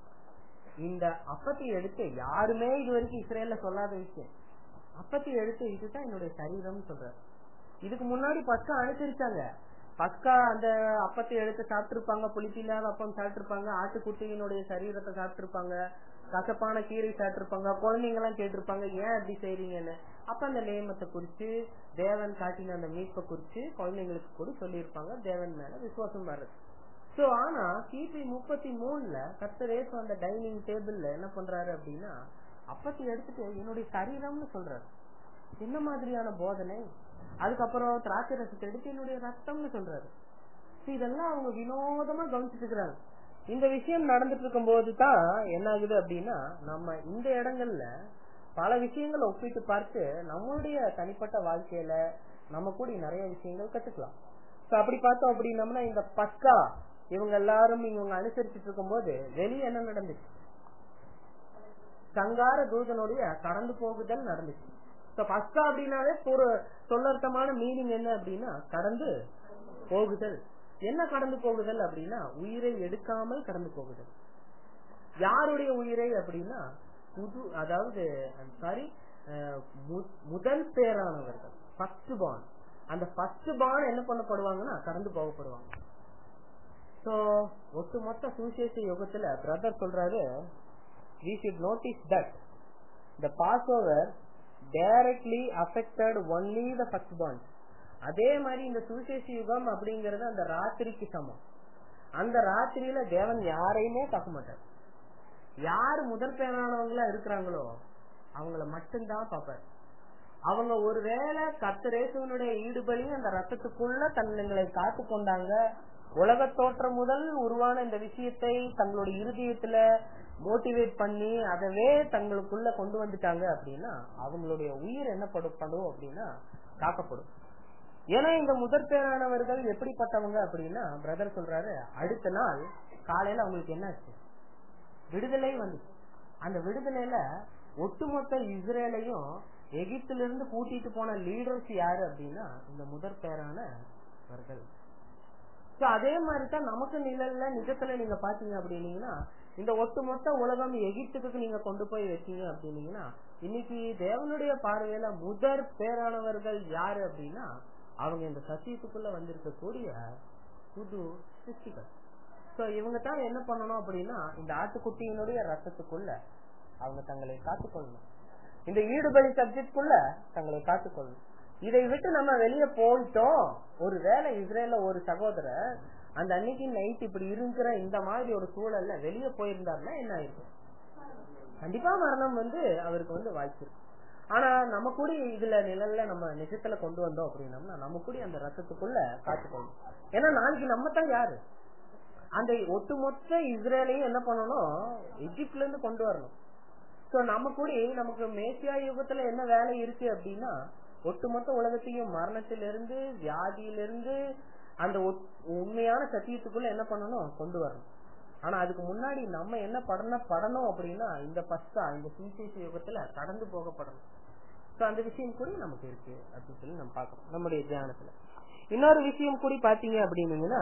இந்த அப்பத்தை எடுத்து யாருமே இது வரைக்கும் இஸ்ரேல்ல சொல்லாத விஷயம் அப்பத்தை எடுத்து இதுதான் என்னுடைய சரீரம் சொல்றாரு இதுக்கு முன்னாடி பஸ்கா அனுசரிச்சாங்க பஸ்கா அந்த அப்பத்தை எடுத்து சாப்பிட்டிருப்பாங்க புளிப்பில்லாத அப்பம் சாப்பிட்டிருப்பாங்க ஆட்டுக்குட்டியினுடைய சரீரத்தை சாப்பிட்டிருப்பாங்க கசப்பான கீரை சாப்பிட்டிருப்பாங்க குழந்தைங்க எல்லாம் கேட்டிருப்பாங்க ஏன் அப்படி செய்றீங்கன்னு அப்ப அந்த நியமத்தை குறிச்சு தேவன் காட்டின அந்த மீட்பை குறிச்சு குழந்தைங்களுக்கு கூட சொல்லியிருப்பாங்க தேவன் மேல விசுவாசம் வர்றது சோ ஆனா கிபி முப்பத்தி மூணுல கர்த்தரேசு அந்த டைனிங் டேபிள்ல என்ன பண்றாரு அப்படின்னா அப்பத்தை எடுத்துட்டு என்னுடைய சரீரம்னு சொல்றாரு என்ன மாதிரியான போதனை அதுக்கப்புறம் திராட்சை ரசத்தை எடுத்து என்னுடைய ரத்தம்னு சொல்றாரு So இதெல்லாம் அவங்க வினோதமா கவனிச்சுட்டு இருக்கிறாங்க இந்த விஷயம் நடந்துட்டு இருக்கும் போது தான் என்ன ஆகுது அப்படின்னா நம்ம இந்த இடங்கள்ல பல விஷயங்கள் ஒப்பிட்டு பார்த்து நம்மளுடைய தனிப்பட்ட வாழ்க்கையில நம்ம கூட நிறைய விஷயங்கள் கத்துக்கலாம் சோ அப்படி பார்த்தோம் அப்படின்னம்னா இந்த பஸ்கா இவங்க எல்லாரும் இவங்க அனுசரிச்சுட்டு இருக்கும் போது வெளியே என்ன நடந்துச்சு சங்கார தூதனுடைய கடந்து போகுதல் நடந்துச்சு சோ பஸ்கா அப்படின்னாலே ஒரு சொல்லர்த்தமான மீனிங் என்ன அப்படின்னா கடந்து போகுதல் என்ன கடந்து போகுதல் அப்படின்னா உயிரை எடுக்காமல் கடந்து போகுதல் யாருடைய உயிரை அப்படின்னா புது அதாவது சாரி முதல் பேரானவர்கள் ஃபர்ஸ்ட் பான் அந்த ஃபர்ஸ்ட் பான் என்ன பண்ணப்படுவாங்கன்னா கடந்து போகப்படுவாங்க சோ ஒட்டுமொத்த சுவிசேஷ யுகத்துல பிரதர் சொல்றாரு we should notice that the passover directly affected only the first born அதே மாதிரி இந்த சுவிசேஷ யுகம் அப்படிங்கறது அந்த ராத்திரிக்கு சமம் அந்த ராத்திரியில தேவன் யாரையுமே பார்க்க மாட்டார் யார் முதற் பேரானவங்களா இருக்கிறாங்களோ அவங்கள மட்டும்தான் பார்ப்பார் அவங்க ஒருவேளை கத்தரேசுவனுடைய ஈடுபலி அந்த ரத்தத்துக்குள்ள தங்களை காத்து கொண்டாங்க உலக தோற்றம் முதல் உருவான இந்த விஷயத்தை தங்களுடைய இருதயத்துல மோட்டிவேட் பண்ணி அதவே தங்களுக்குள்ள கொண்டு வந்துட்டாங்க அப்படின்னா அவங்களுடைய உயிர் என்ன படும் அப்படின்னா காக்கப்படும் ஏன்னா இந்த முதற் பேரானவர்கள் எப்படிப்பட்டவங்க அப்படின்னா பிரதர் சொல்றாரு அடுத்த நாள் காலையில அவங்களுக்கு என்ன ஆச்சு விடுதலை வந்துச்சு அந்த விடுதலையில ஒட்டுமொத்த இஸ்ரேலையும் எகிப்துல இருந்து கூட்டிட்டு போன லீடர்ஸ் யாரு அப்படின்னா இந்த முதற் பேரானவர்கள் அதே மாதிரி தான் நமக்கு நிழல்ல நிஜத்துல நீங்க பாத்தீங்க அப்படின்னீங்கன்னா இந்த ஒட்டுமொத்த உலகம் எகிப்துக்கு நீங்க கொண்டு போய் வச்சீங்க அப்படின்னீங்கன்னா இன்னைக்கு தேவனுடைய பார்வையில முதற் பேரானவர்கள் யாரு அப்படின்னா அவங்க இந்த சத்தியத்துக்குள்ள வந்திருக்கக்கூடிய புது சிருஷ்டிகள் சோ இவங்க தான் என்ன பண்ணணும் அப்படின்னா இந்த ஆட்டுக்குட்டியினுடைய ரத்தத்துக்குள்ள அவங்க தங்களை காத்துக்கொள்ளணும் இந்த ஈடுபலி சப்ஜெக்ட்குள்ள தங்களை காத்துக்கொள்ளணும் இதை விட்டு நம்ம வெளியே போயிட்டோம் ஒரு வேலை இஸ்ரேல ஒரு சகோதரர் அந்த அன்னைக்கு நைட் இப்படி இருக்கிற இந்த மாதிரி ஒரு சூழல்ல வெளியே போயிருந்தாருன்னா என்ன ஆயிருக்கும் கண்டிப்பா மரணம் வந்து அவருக்கு வந்து வாய்ப்பு இருக்கு ஆனா நம்ம கூட இதுல நிழல்ல நம்ம நிஜத்துல கொண்டு வந்தோம் அப்படின்னம்னா நம்ம கூட அந்த ரத்தத்துக்குள்ள காத்துக்கொள்ளணும் ஏன்னா நாளைக்கு நம்ம தான் யாரு அந்த ஒட்டுமொத்த இஸ்ரேலையும் என்ன பண்ணணும் எஜிப்ட்ல இருந்து கொண்டு வரணும் சோ நம்ம கூட நமக்கு மேசியா யுகத்துல என்ன வேலை இருக்கு அப்படின்னா ஒட்டுமொத்த உலகத்தையும் மரணத்திலிருந்து வியாதியிலிருந்து அந்த உண்மையான சத்தியத்துக்குள்ள என்ன பண்ணணும் கொண்டு வரணும் ஆனா அதுக்கு முன்னாடி நம்ம என்ன படன படணும் அப்படின்னா இந்த பஸ்தா இந்த சுவிசேஷ யுகத்துல கடந்து போகப்படணும் சோ அந்த விஷயம் கூட நமக்கு இருக்கு அப்படின்னு சொல்லி நம்ம பாக்கணும் நம்முடைய தியானத்துல இன்னொரு விஷயம் கூட பாத்தீங்க அப்படின்னீங்கன்னா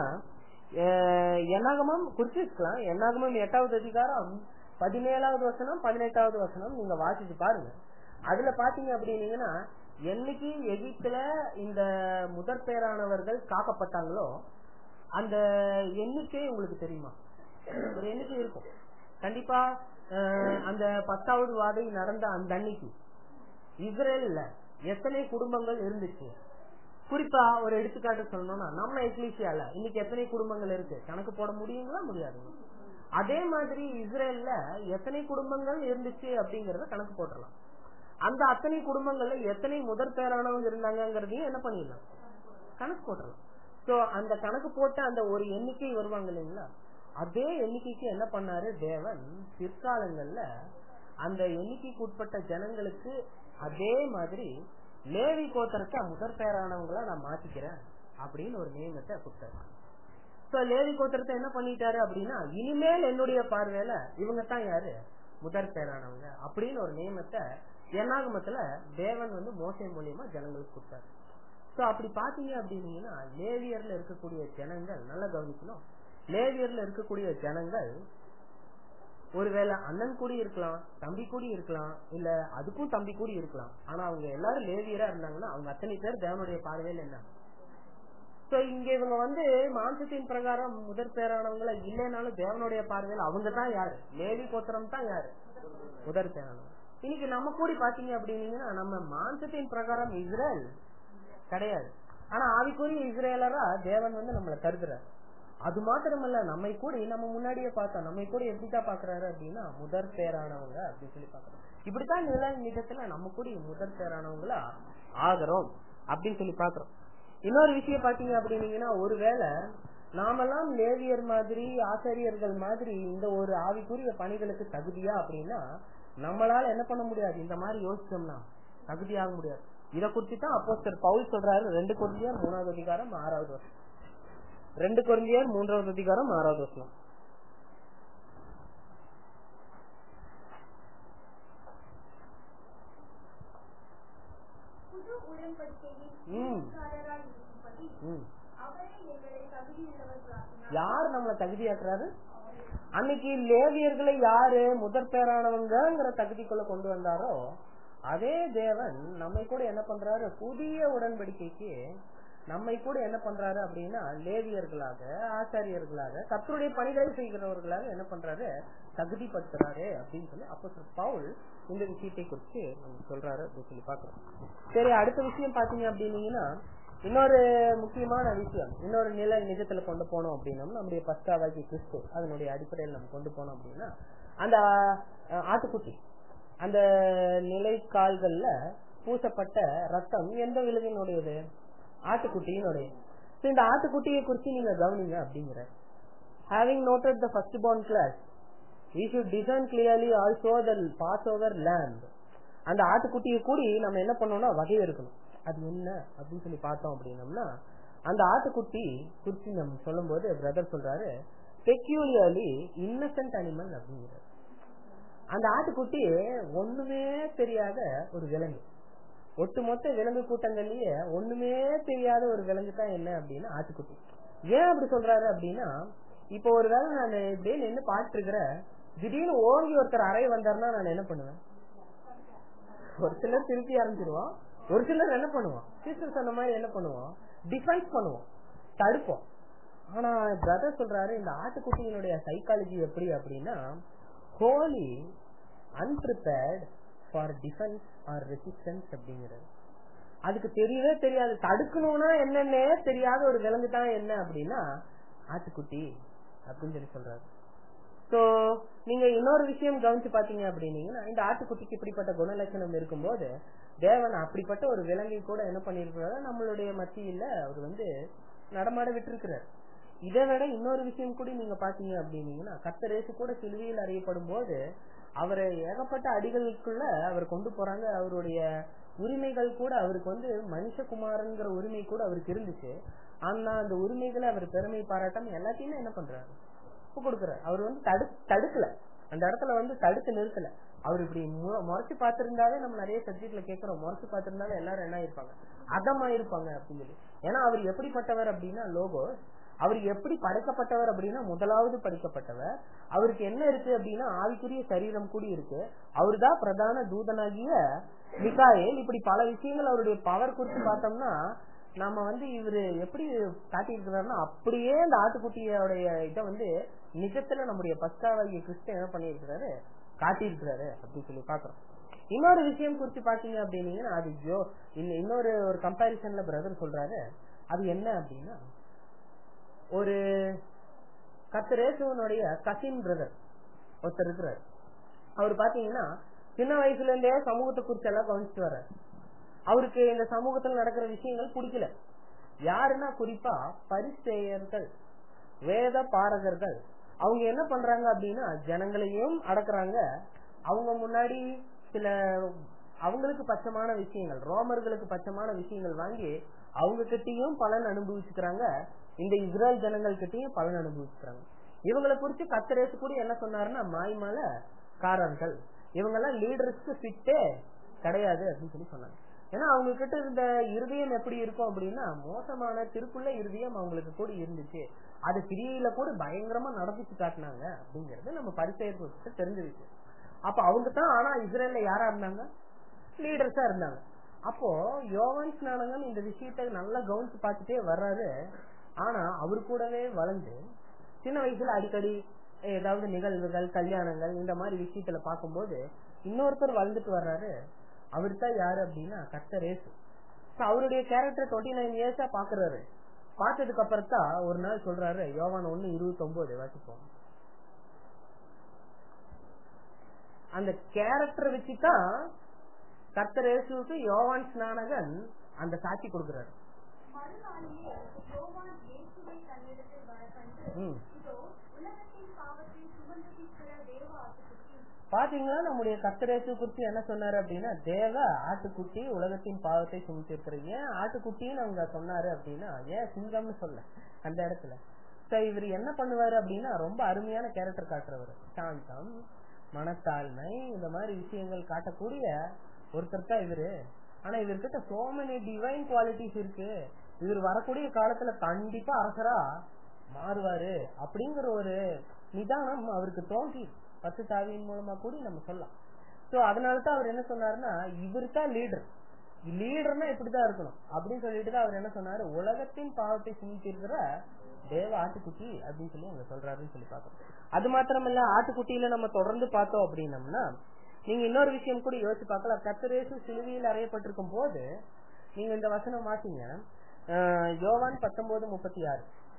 என்னாகமம் குறிச்சிருக்கலாம் என்னாகமம் எட்டாவது அதிகாரம் பதினேழாவது வசனம் பதினெட்டாவது வசனம் நீங்க வாசிச்சு பாருங்க அதுல பாத்தீங்க அப்படின்னீங்கன்னா என்னைக்கு எகிப்துல இந்த முதற் பேரானவர்கள் காக்கப்பட்டாங்களோ அந்த எண்ணிக்கை உங்களுக்கு தெரியுமா ஒரு எண்ணிக்கை இருக்கும் கண்டிப்பா அந்த பத்தாவது வாதை நடந்த அந்த அன்னைக்கு இஸ்ரேல்ல எத்தனை குடும்பங்கள் இருந்துச்சு குறிப்பா ஒரு எடுத்துக்காட்டு சொல்லணும்னா நம்ம எக்லீசியால இன்னைக்கு எத்தனை குடும்பங்கள் இருக்கு கணக்கு போட முடியுங்களா முடியாது அதே மாதிரி இஸ்ரேல்ல எத்தனை குடும்பங்கள் இருந்துச்சு அப்படிங்கறத கணக்கு போட்டுடலாம் அந்த அத்தனை குடும்பங்கள்ல எத்தனை முதற் பேரானவங்க இருந்தாங்கிறதையும் என்ன பண்ணிடலாம் கணக்கு போட்டுடலாம் சோ அந்த கணக்கு போட்ட அந்த ஒரு எண்ணிக்கை வருவாங்க இல்லைங்களா அதே எண்ணிக்கைக்கு என்ன பண்ணாரு தேவன் பிற்காலங்கள்ல அந்த எண்ணிக்கைக்கு உட்பட்ட ஜனங்களுக்கு அதே மாதிரி லேவி கோத்திரத்தை முதற் பேரானவங்கள நான் மாத்திக்கிறேன் அப்படின்னு ஒரு நியமத்தை கொடுத்தாரு சோ லேவி கோத்திரத்தை என்ன பண்ணிட்டாரு அப்படின்னா இனிமேல் என்னுடைய பார்வையில இவங்க தான் யாரு முதற் பேரானவங்க அப்படின்னு ஒரு நியமத்தை என்னாகமத்துல தேவன் வந்து மோசை மூலியமா ஜனங்களுக்கு கொடுத்தாரு சோ அப்படி பாத்தீங்க அப்படின்னீங்கன்னா லேவியர்ல இருக்கக்கூடிய ஜனங்கள் நல்லா கவனிக்கணும் லேவியர்ல இருக்கக்கூடிய ஜனங்கள் ஒருவேளை அண்ணன் கூடி இருக்கலாம் தம்பி கூடி இருக்கலாம் இல்ல அதுக்கும் தம்பி கூடி இருக்கலாம் ஆனா அவங்க எல்லாரும் லேவியரா இருந்தாங்கன்னா அவங்க அத்தனை பேர் தேவனுடைய பார்வையில் என்ன சோ இங்க இவங்க வந்து மாம்சத்தின் பிரகாரம் முதற் பேரானவங்கள இல்லைனாலும் தேவனுடைய பார்வையில் அவங்க தான் யாரு லேவி கோத்திரம் தான் யாரு முதற் பேரானவங்க இன்னைக்கு நம்ம கூடி பாத்தீங்க அப்படின்னீங்கன்னா நம்ம மாம்சத்தின் பிரகாரம் இஸ்ரேல் கிடையாது ஆனா ஆவிக்குரிய இஸ்ரேலரா தேவன் வந்து நம்மளை கருதுறாரு அது மாத்திரமல்ல நம்மை கூட நம்ம முன்னாடியே பார்த்தோம் நம்மை கூட எப்படித்தான் பாக்குறாரு அப்படின்னா முதற் பேரானவங்க அப்படின்னு சொல்லி பாக்குறோம் இப்படித்தான் நில நிஜத்துல நம்ம கூட முதற் பேரானவங்களா ஆகிறோம் அப்படின்னு சொல்லி பாக்குறோம் இன்னொரு விஷயம் பாத்தீங்க அப்படின்னீங்கன்னா ஒருவேளை நாமெல்லாம் லேவியர் மாதிரி ஆசிரியர்கள் மாதிரி இந்த ஒரு ஆவிக்குரிய பணிகளுக்கு தகுதியா அப்படின்னா நம்மளால என்ன பண்ண முடியாது இந்த மாதிரி யோசிச்சோம்னா தகுதியாக முடியாது இத குறிச்சு தான் அப்போஸ்தலர் பவுல் சொல்றாரு ரெண்டு குருந்தியர் மூணாவது அதிகாரம் ஆறாவது வருஷம் ரெண்டு குருந்தியர் மூன்றாவது அதிகாரம் ஆறாவது வருஷம் புது உடன்படிக்கையின் ம். காரராய் இருக்கும்படி ம். அவரே எங்களை தகுதியுள்ளவர்களாக்கினார் யார் நம்மளை தகுதியாக்குறாரு அன்னைக்கு லேவியர்களை யாரு முதற் பேரானவங்கிற தகுதிக்குள்ள கொண்டு வந்தாரோ அதே தேவன் நம்மை கூட என்ன பண்றாரு புதிய உடன்படிக்கைக்கு நம்மை கூட என்ன பண்றாரு அப்படின்னா லேவியர்களாக ஆசாரியர்களாக கத்தருடைய பணிகளை செய்கிறவர்களாக என்ன பண்றாரு தகுதிப்படுத்துறாரு அப்படின்னு சொல்லி அப்போ பவுல் இந்த விஷயத்தை குறித்து நமக்கு சொல்றாரு அப்படின்னு சொல்லி பாக்குறோம் சரி அடுத்த விஷயம் பாத்தீங்க அப்படின்னீங்கன்னா இன்னொரு முக்கியமான விஷயம் இன்னொரு நிலை நிஜத்துல கொண்டு போனோம் அப்படின்னா நம்முடைய பஸ்தாவாக்கி கிறிஸ்து அதனுடைய அடிப்படையில் நம்ம கொண்டு போனோம் அப்படின்னா அந்த அஹ், ஆட்டுக்குட்டி அந்த நிலை கால்கள்ல பூசப்பட்ட ரத்தம் எந்த விலங்கினுடையது ஆட்டுக்குட்டியினுடைய So, இந்த ஆட்டுக்குட்டியை குறித்து நீங்க கவனிங்க அப்படிங்கிற having noted the first born class we should discern clearly also the passover lamb அந்த ஆட்டுக்குட்டியை கூடி நம்ம என்ன பண்ணோம்னா வகை இருக்கணும் அது என்ன அப்படின்னு சொல்லி பார்த்தோம் அப்படின்னம்னா அந்த ஆட்டுக்குட்டி குறித்து நம்ம சொல்லும் போது பிரதர் சொல்றாரு பெக்யூலியர்லி இன்னசென்ட் அனிமல் அப்படிங்கிறார் அந்த ஆட்டுக்குட்டி ஒண்ணுமே தெரியாத ஒரு விலங்கு ஒட்டுமொத்த விலங்கு கூட்டங்கள்லயே ஒண்ணுமே தெரியாத ஒரு விலங்கு தான் என்ன அப்படின்னா ஆட்டுக்குட்டி ஏன் அப்படி சொல்றாரு அப்படின்னா இப்போ ஒருவேளை நான் இப்படியே நின்று பாட்டு இருக்கிற திடீர்னு ஓங்கி ஒருத்தர் அறை வந்தாருன்னா நான் என்ன பண்ணுவேன் ஒரு சிலர் திருப்பி ஆரம்பிச்சிருவோம் ஒரு சிலர் என்ன பண்ணுவோம் சிஸ்டர் சொன்ன மாதிரி என்ன பண்ணுவோம் டிஃபென்ஸ் பண்ணுவோம் தடுப்போம் ஆனா பிரதர் சொல்றாரு இந்த ஆட்டுக்குட்டியினுடைய சைக்காலஜி எப்படி அப்படின்னா wholly unprepared for defence or resistance அப்படிங்கிறது அதுக்கு தெரியவே தெரியாது தடுக்கணும்னா என்னன்னே தெரியாத ஒரு விலங்கு தான் என்ன அப்படின்னா ஆட்டுக்குட்டி அப்படின்னு சொல்லி சொல்றாரு சோ நீங்க இன்னொரு விஷயம் கவனிச்சு பாத்தீங்க அப்படின்னீங்கன்னா இந்த ஆட்டுக்குட்டிக்கு இப்படிப்பட்ட குணலட்சணம் இருக்கும்போது தேவன் அப்படிப்பட்ட ஒரு விலங்கை கூட என்ன பண்ணிருக்கிறாரு நம்மளுடைய மத்தியில அவர் வந்து நடமாட விட்டிருக்கிறார் இதை விட இன்னொரு விஷயம் கூட நீங்க பாத்தீங்க அப்படின்னீங்கன்னா கத்தரேசு கூட சிலுவையில் அறியப்படும் போது அவரை ஏகப்பட்ட அடிகளுக்குள்ள அவர் கொண்டு போறாங்க அவருடைய உரிமைகள் கூட அவருக்கு வந்து மனுஷகுமாரங்கிற உரிமை கூட அவருக்கு இருந்துச்சு ஆனா அந்த உரிமைகளை அவர் பெருமை பாராட்டாம எல்லாத்தையுமே என்ன பண்றாரு ஒப்பு கொடுக்கிறார் அவர் வந்து தடு தடுக்கல அந்த இடத்துல வந்து தடுத்து நிறுத்தல அவர் இப்படி மு- முறைச்சு பார்த்திருந்தாலே நம்ம நிறைய சப்ஜெக்ட்ல கேட்கிறோம் முறைச்சு பார்த்திருந்தாலே எல்லாரும் என்ன இருப்பாங்க அதமா இருப்பாங்க அப்படின்னு சொல்லி ஏன்னா அவர் எப்படிப்பட்டவர் அப்படின்னா லோகோ அவர் எப்படி படைக்கப்பட்டவர் அப்படின்னா முதலாவது படைக்கப்பட்டவர் அவருக்கு என்ன இருக்கு அப்படின்னா ஆவிக்குரிய சரீரம் கூடி இருக்கு அவர்தான் பிரதான தூதனாகிய மிகாயேல் இப்படி பல விஷயங்கள் அவருடைய பவர் குறித்து பார்த்தோம்னா நம்ம வந்து இவரு எப்படி காட்டியிருக்கிறாருன்னா அப்படியே இந்த ஆட்டுக்குட்டியோடைய இதை வந்து நிஜத்துல நம்முடைய பஸ்காவாகிய கிறிஸ்து என்ன பண்ணியிருக்கிறாரு காட்டியிருக்கிறாரு அப்படின்னு சொல்லி பாக்குறோம் இன்னொரு விஷயம் குறித்து பாத்தீங்க அப்படின்னீங்கன்னா அது ஜோ இன்ன- இன்னொரு ஒரு கம்பாரிசன்ல பிரதர் சொல்றாரு அது என்ன அப்படின்னா ஒரு கத்தரேசுவனுடைய கசின் பிரதர் ஒருத்தர் இருக்கிறார் அவர் பாத்தீங்கன்னா சின்ன வயசுல இருந்தே சமூகத்தை குறிச்சு எல்லாம் கவனிச்சுட்டு வர்றாரு அவருக்கு இந்த சமூகத்துல நடக்கிற விஷயங்கள் பிடிக்கல யாருன்னா குறிப்பா பரிசேயர்கள் வேத பாரகர்கள் அவங்க என்ன பண்றாங்க அப்படின்னா ஜனங்களையும் அடக்குறாங்க அவங்க முன்னாடி சில அவங்களுக்கு பச்சமான விஷயங்கள் ரோமர்களுக்கு பச்சமான விஷயங்கள் வாங்கி அவங்க கிட்டயும் பலன் அனுபவிச்சுக்கிறாங்க இந்த இஸ்ரேல் ஜனங்கள் கிட்டயும் பலன் அனுபவிச்சுக்கிறாங்க இவங்களை குறிச்சு கத்தரேசு கூட என்ன சொன்னாருன்னா மாய்மால காரர்கள் இவங்க எல்லாம் லீடர்ஸ்க்கு ஃபிட்டே கிடையாது அப்படின்னு சொல்லி சொன்னாங்க ஏன்னா அவங்க கிட்ட இருந்த இருதயம் எப்படி இருக்கும் அப்படின்னா மோசமான திருக்குள்ள இருதயம் அவங்களுக்கு கூட இருந்துச்சு அது கிரியையில கூட பயங்கரமா நடந்துச்சு காட்டினாங்க அப்படிங்கறது நம்ம பரிசெயற்கு தெரிஞ்ச விஷயம் அப்ப அவங்க தான் ஆனா இஸ்ரேல்ல யாரா இருந்தாங்க லீடர்ஸா இருந்தாங்க அப்போ யோவான் ஸ்நானகன் இந்த விஷயத்த நல்லா கவனிச்சு பார்த்துட்டே வர்றாரு ஆனா அவரு கூடவே வளர்ந்து சின்ன வயசுல அடிக்கடி ஏதாவது நிகழ்வுகள் கல்யாணங்கள் இந்த மாதிரி விஷயத்துல பார்க்கும்போது இன்னொருத்தர் வளர்ந்துட்டு வர்றாரு அவர் தான் யாரு அப்படின்னா கத்தரேசு அவருடைய கேரக்டர் டுவெண்ட்டி நைன் இயர்ஸா பாக்குறாரு பார்த்ததுக்கு அப்புறம் தான் ஒரு நாள் சொல்றாரு யோவான் ஒண்ணு இருபத்தி ஒன்பது வாசிப்போம் அந்த கேரக்டர் வச்சுதான் கர்த்தரேசுக்கு யோவான் ஸ்நானகன் அந்த சாட்சி கொடுக்கிறாரு மறுநாளிலே யோவான் இயேசுவை தன்னிடத்தில் வரக்கண்டு ம். இதோ உலகத்தின் பாவத்தை சுமந்து தீர்க்கிற தேவ ஆட்டுக்குட்டி பாத்தீங்களா நம்முடைய கர்த்தரேசு குறித்து என்ன சொன்னாரு அப்படின்னா தேவ ஆட்டுக்குட்டி உலகத்தின் பாவத்தை சுமத்திருக்கிற ஏன் ஆட்டுக்குட்டின்னு அவங்க சொன்னாரு அப்படின்னா ஏன் சிங்கம்னு சொல்ல அந்த இடத்துல சோ இவர் என்ன பண்ணுவாரு அப்படின்னா ரொம்ப அருமையான கேரக்டர் காட்டுறவர் சாந்தம் மனத்தாழ்மை இந்த மாதிரி விஷயங்கள் காட்டக்கூடிய ஒருத்தர் தான் இவரு ஆனா இவர்கிட்ட சோ மெனி டிவைன் குவாலிட்டிஸ் இருக்கு இவர் வரக்கூடிய காலத்துல கண்டிப்பா அரசரா மாறுவாரு அப்படிங்கிற ஒரு நிதானம் அவருக்கு தோன்றி பத்து தாவியின் மூலமா கூடி நம்ம சொல்லலாம் சோ அதனாலதான் அவர் என்ன சொன்னாருன்னா இவர் தான் லீடர் லீடர்னா இப்படிதான் இருக்கணும் அப்படின்னு சொல்லிட்டு தான் அவர் என்ன சொன்னாரு உலகத்தின் பாவத்தை சுமத்திருக்கிற தேவ ஆட்டுக்குட்டி அப்படின்னு சொல்லி அங்க சொல்றாருன்னு சொல்லி பாக்கணும் அது மாத்திரமல்ல ஆட்டுக்குட்டியில நம்ம தொடர்ந்து பார்த்தோம் அப்படின்னம்னா நீங்க இன்னொரு விஷயம் கூட யோசிச்சு பார்க்கலாம் கத்தரேசு சிலுவையில் அறையப்பட்டிருக்கும் போது நீங்க இந்த வசனம் மாத்தீங்க யோவான் பத்தொன்பது முப்பத்தி ஆறு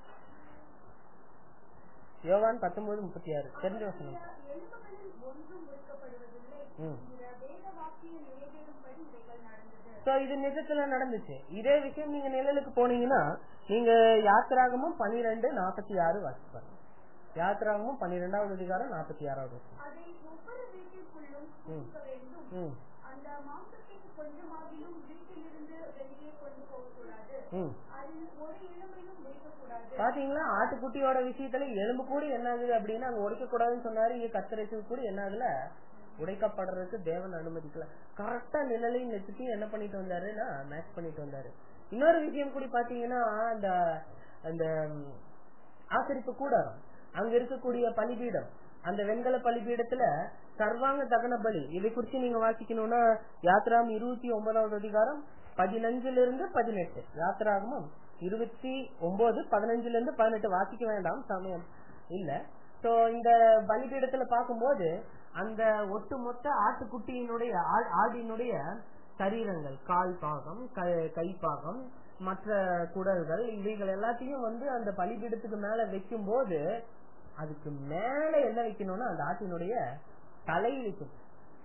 யோவான் பத்தொன்பது முப்பத்தி ஆறு தெரிஞ்ச வசனம் எலும்புகளில் ஒன்றும் முறிக்கப்படுவதில்லை ம். இந்த வேத வாக்கியம் நிறைவேறும்படி இவைகள் நடந்தது சோ இது நிஜத்துல நடந்துச்சு இதே விஷயம் நீங்க நிழலுக்கு போனீங்கன்னா நீங்க யாத்திராகமும் பனிரெண்டு நாற்பத்தி ஆறு வாசிப்பாங்க யாத்திராகமும் பன்னிரெண்டாவது அதிகாரம் நாற்பத்தி ஆறாவது வசனம். அதை ஒவ்வொரு வீட்டிற்குள்ளும் ம். புகுத்த வேண்டும் ம் அந்த மாம்சத்திற்கு கொஞ்சமாகிலும் வீட்டிலிருந்து வெளியே கொண்டு போகக்கூடாது ம் அதில் ஒரு எலும்பையும் முறிக்கக்கூடாது பாத்தீங்களா ஆட்டுக்குட்டியோட விஷயத்துல எலும்பு கூட என்ன ஆகுது அப்படின்னா அங்க உடைக்க கூடாதுன்னு சொன்னாரு இங்க கத்தரைக்கு கூட என்ன ஆகுல உடைக்கப்படுறதுக்கு தேவன் அனுமதிக்கல கரெக்டா நிழலையும் நெச்சுக்கையும் என்ன பண்ணிட்டு வந்தாருன்னா மேட்ச் பண்ணிட்டு வந்தாரு இன்னொரு விஷயம் கூட பாத்தீங்கன்னா அந்த அந்த ம், ஆசரிப்பு கூடாரம் அங்க இருக்கக்கூடிய பலிபீடம் அந்த வெண்கல பலிபீடத்துல சர்வாங்க தகன பலி இதை குறிச்சு நீங்க வாசிக்கணும்னா யாத்ராம் இருபத்தி ஒன்பதாவது அதிகாரம் பதினஞ்சுல இருந்து பதினெட்டு யாத்ராகமும் இருபத்தி ஒன்பது பதினஞ்சுல இருந்து பதினெட்டு வாசிக்க வேண்டாம் சமயம் இல்ல சோ இந்த பலிபீடத்துல பார்க்கும்போது அந்த ஒட்டுமொத்த ஆட்டுக்குட்டியினுடைய ஆ- ஆடினுடைய சரீரங்கள் கால் பாகம் க- கை பாகம் மற்ற குடல்கள் இவைகள் எல்லாத்தையும் வந்து அந்த பலிபீடத்துக்கு மேல வைக்கும் போது அதுக்கு மேல என்ன வைக்கணும்னா அந்த ஆட்டினுடைய தலை வைக்கணும்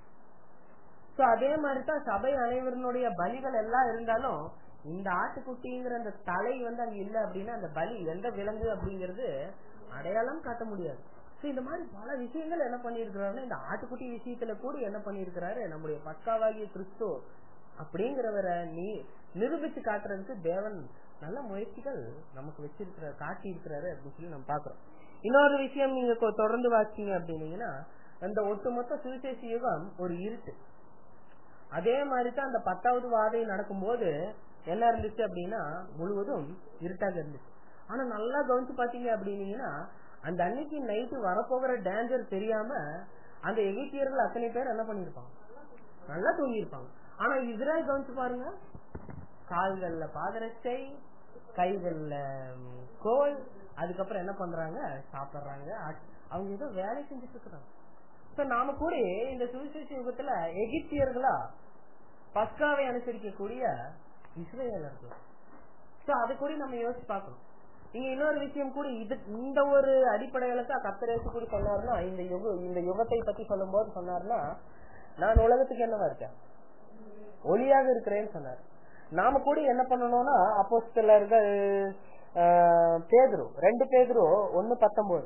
சோ அதே மாதிரி தான் சபை அனைவருடைய பலிகள் எல்லாம் இருந்தாலும் இந்த ஆட்டுக்குட்டிங்கிற அந்த தலை வந்து அங்க இல்ல அப்படின்னா அந்த பலி எந்த விலங்கு அப்படிங்கிறது அடையாளம் காட்ட முடியாது சோ இந்த மாதிரி பல விஷயங்கள் என்ன பண்ணிருக்கிறாருன்னா இந்த ஆட்டுக்குட்டி விஷயத்துல கூட என்ன பண்ணிருக்கிறாரு நம்முடைய பக்காவாகிய கிறிஸ்து அப்படிங்கிறவரை நீ நிரூபிச்சு காட்டுறதுக்கு தேவன் நல்ல முயற்சிகள் நமக்கு வச்சிருக்கிற காட்டி இருக்கிறாரு அப்படின்னு சொல்லி நம்ம பாக்குறோம் இன்னொரு விஷயம் நீங்க கொ- தொடர்ந்து வாசிச்சீங்க அப்படின்னீங்கன்னா அந்த ஒட்டுமொத்த சுவிசேஷ யுகம் ஒரு இருட்டு அதே மாதிரி தான் அந்த பத்தாவது வாதை நடக்கும்போது என்ன இருந்துச்சு அப்படின்னா முழுவதும் இருட்டாக இருந்துச்சு ஆனா நல்லா கவனிச்சு பாத்தீங்க அப்படின்னீங்கன்னா அந்த அன்னைக்கு நைட்டு வரப்போகிற டேஞ்சர் தெரியாம அந்த எகிப்தியர்கள் அத்தனை பேர் என்ன பண்ணிருப்பாங்க நல்லா தூங்கியிருப்பாங்க ஆனா இஸ்ரேல் கவனிச்சு பாருங்க கால்கள்ல பாதரட்சை கைகள்ல ம், கோல் அதுக்கப்புறம் என்ன பண்றாங்க சாப்பிடுறாங்க ஆட்- அவங்க ஏதோ வேலை செஞ்சுட்டு இருக்கிறாங்க சோ நாம கூட இந்த சுவிசேஷ யுகத்துல எகிப்தியர்களா பஸ்காவை அனுசரிக்கக்கூடிய இஸ்ரேலர்கள் சோ அது கூட நம்ம யோசிச்சு பார்க்கணும் இங்க இன்னொரு விஷயம் கூட இது இந்த ஒரு அடிப்படையில தான் கத்தரேசு கூட சொன்னாருன்னா இந்த யுக இந்த யுகத்தை பத்தி சொல்லும் போது சொன்னாருன்னா நான் உலகத்துக்கு என்னவா இருக்கேன் ஒளியாக இருக்கிறேன்னு சொன்னார் நாம கூட என்ன பண்ணணும்னா அப்போஸ்தலர்கள் ஆஹ், பேதுரு ரெண்டு பேதுரு ஒன்னு பத்தொன்பது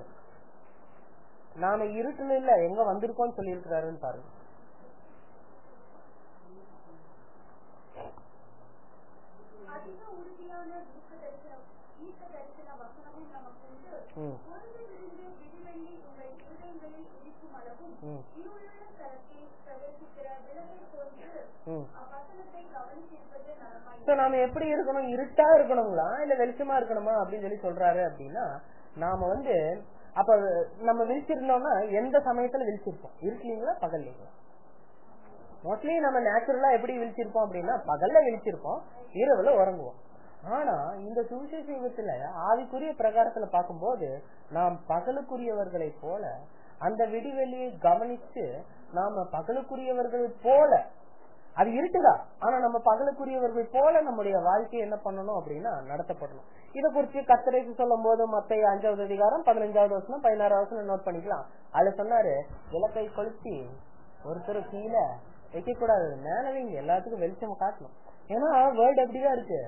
நாம இருட்டுல இல்ல எங்க வந்திருக்கோம்னு சொல்லி இருக்கிறாருன்னு பாருங்க அதிக உறுதியான தீர்க்க தரிசன தீர்க்க தரிசன வசனமும் நமக்கு உண்டு ம், பொருந்தி விழுந்து விடிவெள்ளி உங்கள் இருதயங்களில் உதிக்கும் அளவும் ம், இருளுள்ள தரத்தில் பிரவேசிக்கிற விளக்கை போன்று ம். அவ்வசனத்தை கவனித்திருப்பது நலமாய் So, நாம எப்படி இருக்கணும் இருட்டா இருக்கணுங்களா இல்ல வெளிச்சமா இருக்கணுமா அப்படின்னு சொல்லி சொல்றாரு அப்படின்னா நாம வந்து அப்ப நம்ம விழிச்சிருந்தோம்னா எந்த சமயத்துல விழிச்சிருப்போம் இருட்டுலீங்களா பகல்லீங்களா மோஸ்ட்லி நம்ம நேச்சுரலா எப்படி விழிச்சிருப்போம் அப்படின்னா பகல்ல விழிச்சிருப்போம் இரவுல உறங்குவோம் ஆனா இந்த சுவிசேஷ யுகத்துல ஆவிக்குரிய பிரகாரத்துல பார்க்கும்போது நாம் பகலுக்குரியவர்களை போல அந்த விடிவெளியை கவனிச்சு நாம பகலுக்குரியவர்கள் போல அது இருக்குதான் ஆனா நம்ம பகலுக்குரியவர்கள் போல நம்முடைய வாழ்க்கையை என்ன பண்ணணும் அப்படின்னா நடத்தப்படணும் இதை குறிச்சு கத்தரைக்கு சொல்லும் போது மத்த அஞ்சாவது அதிகாரம் பதினஞ்சாவது வருஷம் பதினாறாவது வருஷம் நோட் பண்ணிக்கலாம் அதுல சொன்னாரு விளக்கை கொளுத்தி ஒருத்தர் கீழே வைக்க கூடாது மேல வைங்க எல்லாத்துக்கும் வெளிச்சம் காட்டணும் ஏன்னா வேர்ல்டு எப்படிதான் இருக்கு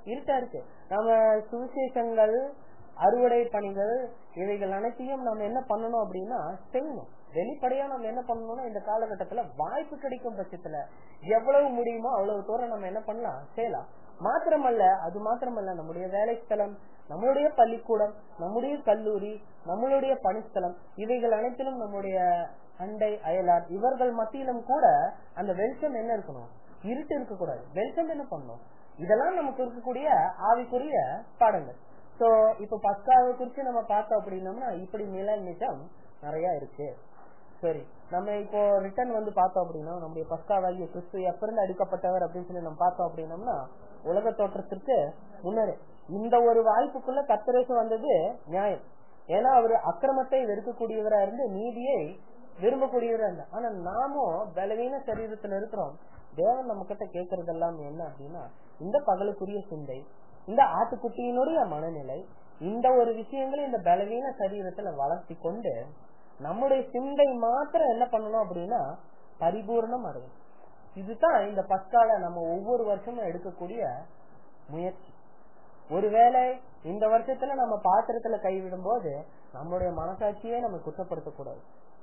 இருட்டா இருக்கு நம்ம சுவிசேஷங்கள் அறுவடை பணிகள் இவைகள் அனைத்தையும் நம்ம என்ன பண்ணணும் அப்படின்னா செய்யணும் வெளிப்படையா நம்ம என்ன பண்ணணும்னா இந்த காலகட்டத்துல வாய்ப்பு கிடைக்கும் பட்சத்துல எவ்வளவு முடியுமோ அவ்வளவு தூரம் நம்ம என்ன பண்ணலாம் செய்யலாம் மாத்திரமல்ல அது மாத்திரமல்ல நம்முடைய வேலை ஸ்தலம் நம்மளுடைய பள்ளிக்கூடம் நம்முடைய கல்லூரி நம்மளுடைய பணிஸ்தலம் இவைகள் அனைத்திலும் நம்முடைய அண்டை அயலார் இவர்கள் மத்தியிலும் கூட அந்த வெளிச்சம் என்ன இருக்கணும் இருட்டு இருக்கக்கூடாது வெளிச்சம் என்ன பண்ணணும் இதெல்லாம் நமக்கு இருக்கக்கூடிய ஆவிக்குரிய பாடங்கள் சோ இப்ப பஸ்காவை குறிச்சு நம்ம பார்த்தோம் அப்படின்னோம்னா இப்படி நில நிஜம் நிறைய இருக்கு சரி நம்ம இப்போ ரிட்டர்ன் வந்து பார்த்தோம் அப்படின்னா நம்முடைய பஸ்காவாகிய கிறிஸ்து எப்பிருந்து அடிக்கப்பட்டவர் அப்படின்னு சொல்லி நம்ம பார்த்தோம் அப்படின்னோம்னா உலக தோற்றத்திற்கு முன்னரே இந்த ஒரு வாய்ப்புக்குள்ள கத்தரேசு வந்தது நியாயம் ஏன்னா அவர் அக்கிரமத்தை வெறுக்கக்கூடியவரா இருந்து நீதியை விரும்பக்கூடியவரா இருந்தா ஆனா நாமும் பலவீன சரீரத்துல இருக்கிறோம் தேவன் நம்ம கிட்ட கேட்கறதெல்லாம் என்ன அப்படின்னா இந்த பகலுக்குரிய சிந்தை இந்த ஆட்டுக்குட்டியினுடைய மனநிலை இந்த ஒரு விஷயங்களை இந்த பலவீன சரீரத்துல வளர்த்தி கொண்டு நம்முடைய சிந்தை மாத்திரம் என்ன பண்ணணும் அப்படின்னா பரிபூர்ணம் அடையும் இதுதான் இந்த பஸ்கால நம்ம ஒவ்வொரு வருஷமும் எடுக்கக்கூடிய முயற்சி ஒருவேளை இந்த வருஷத்துல நம்ம பாத்திரத்துல கைவிடும் போது நம்மளுடைய மனசாட்சியே நம்ம குற்றப்படுத்தக்கூடாது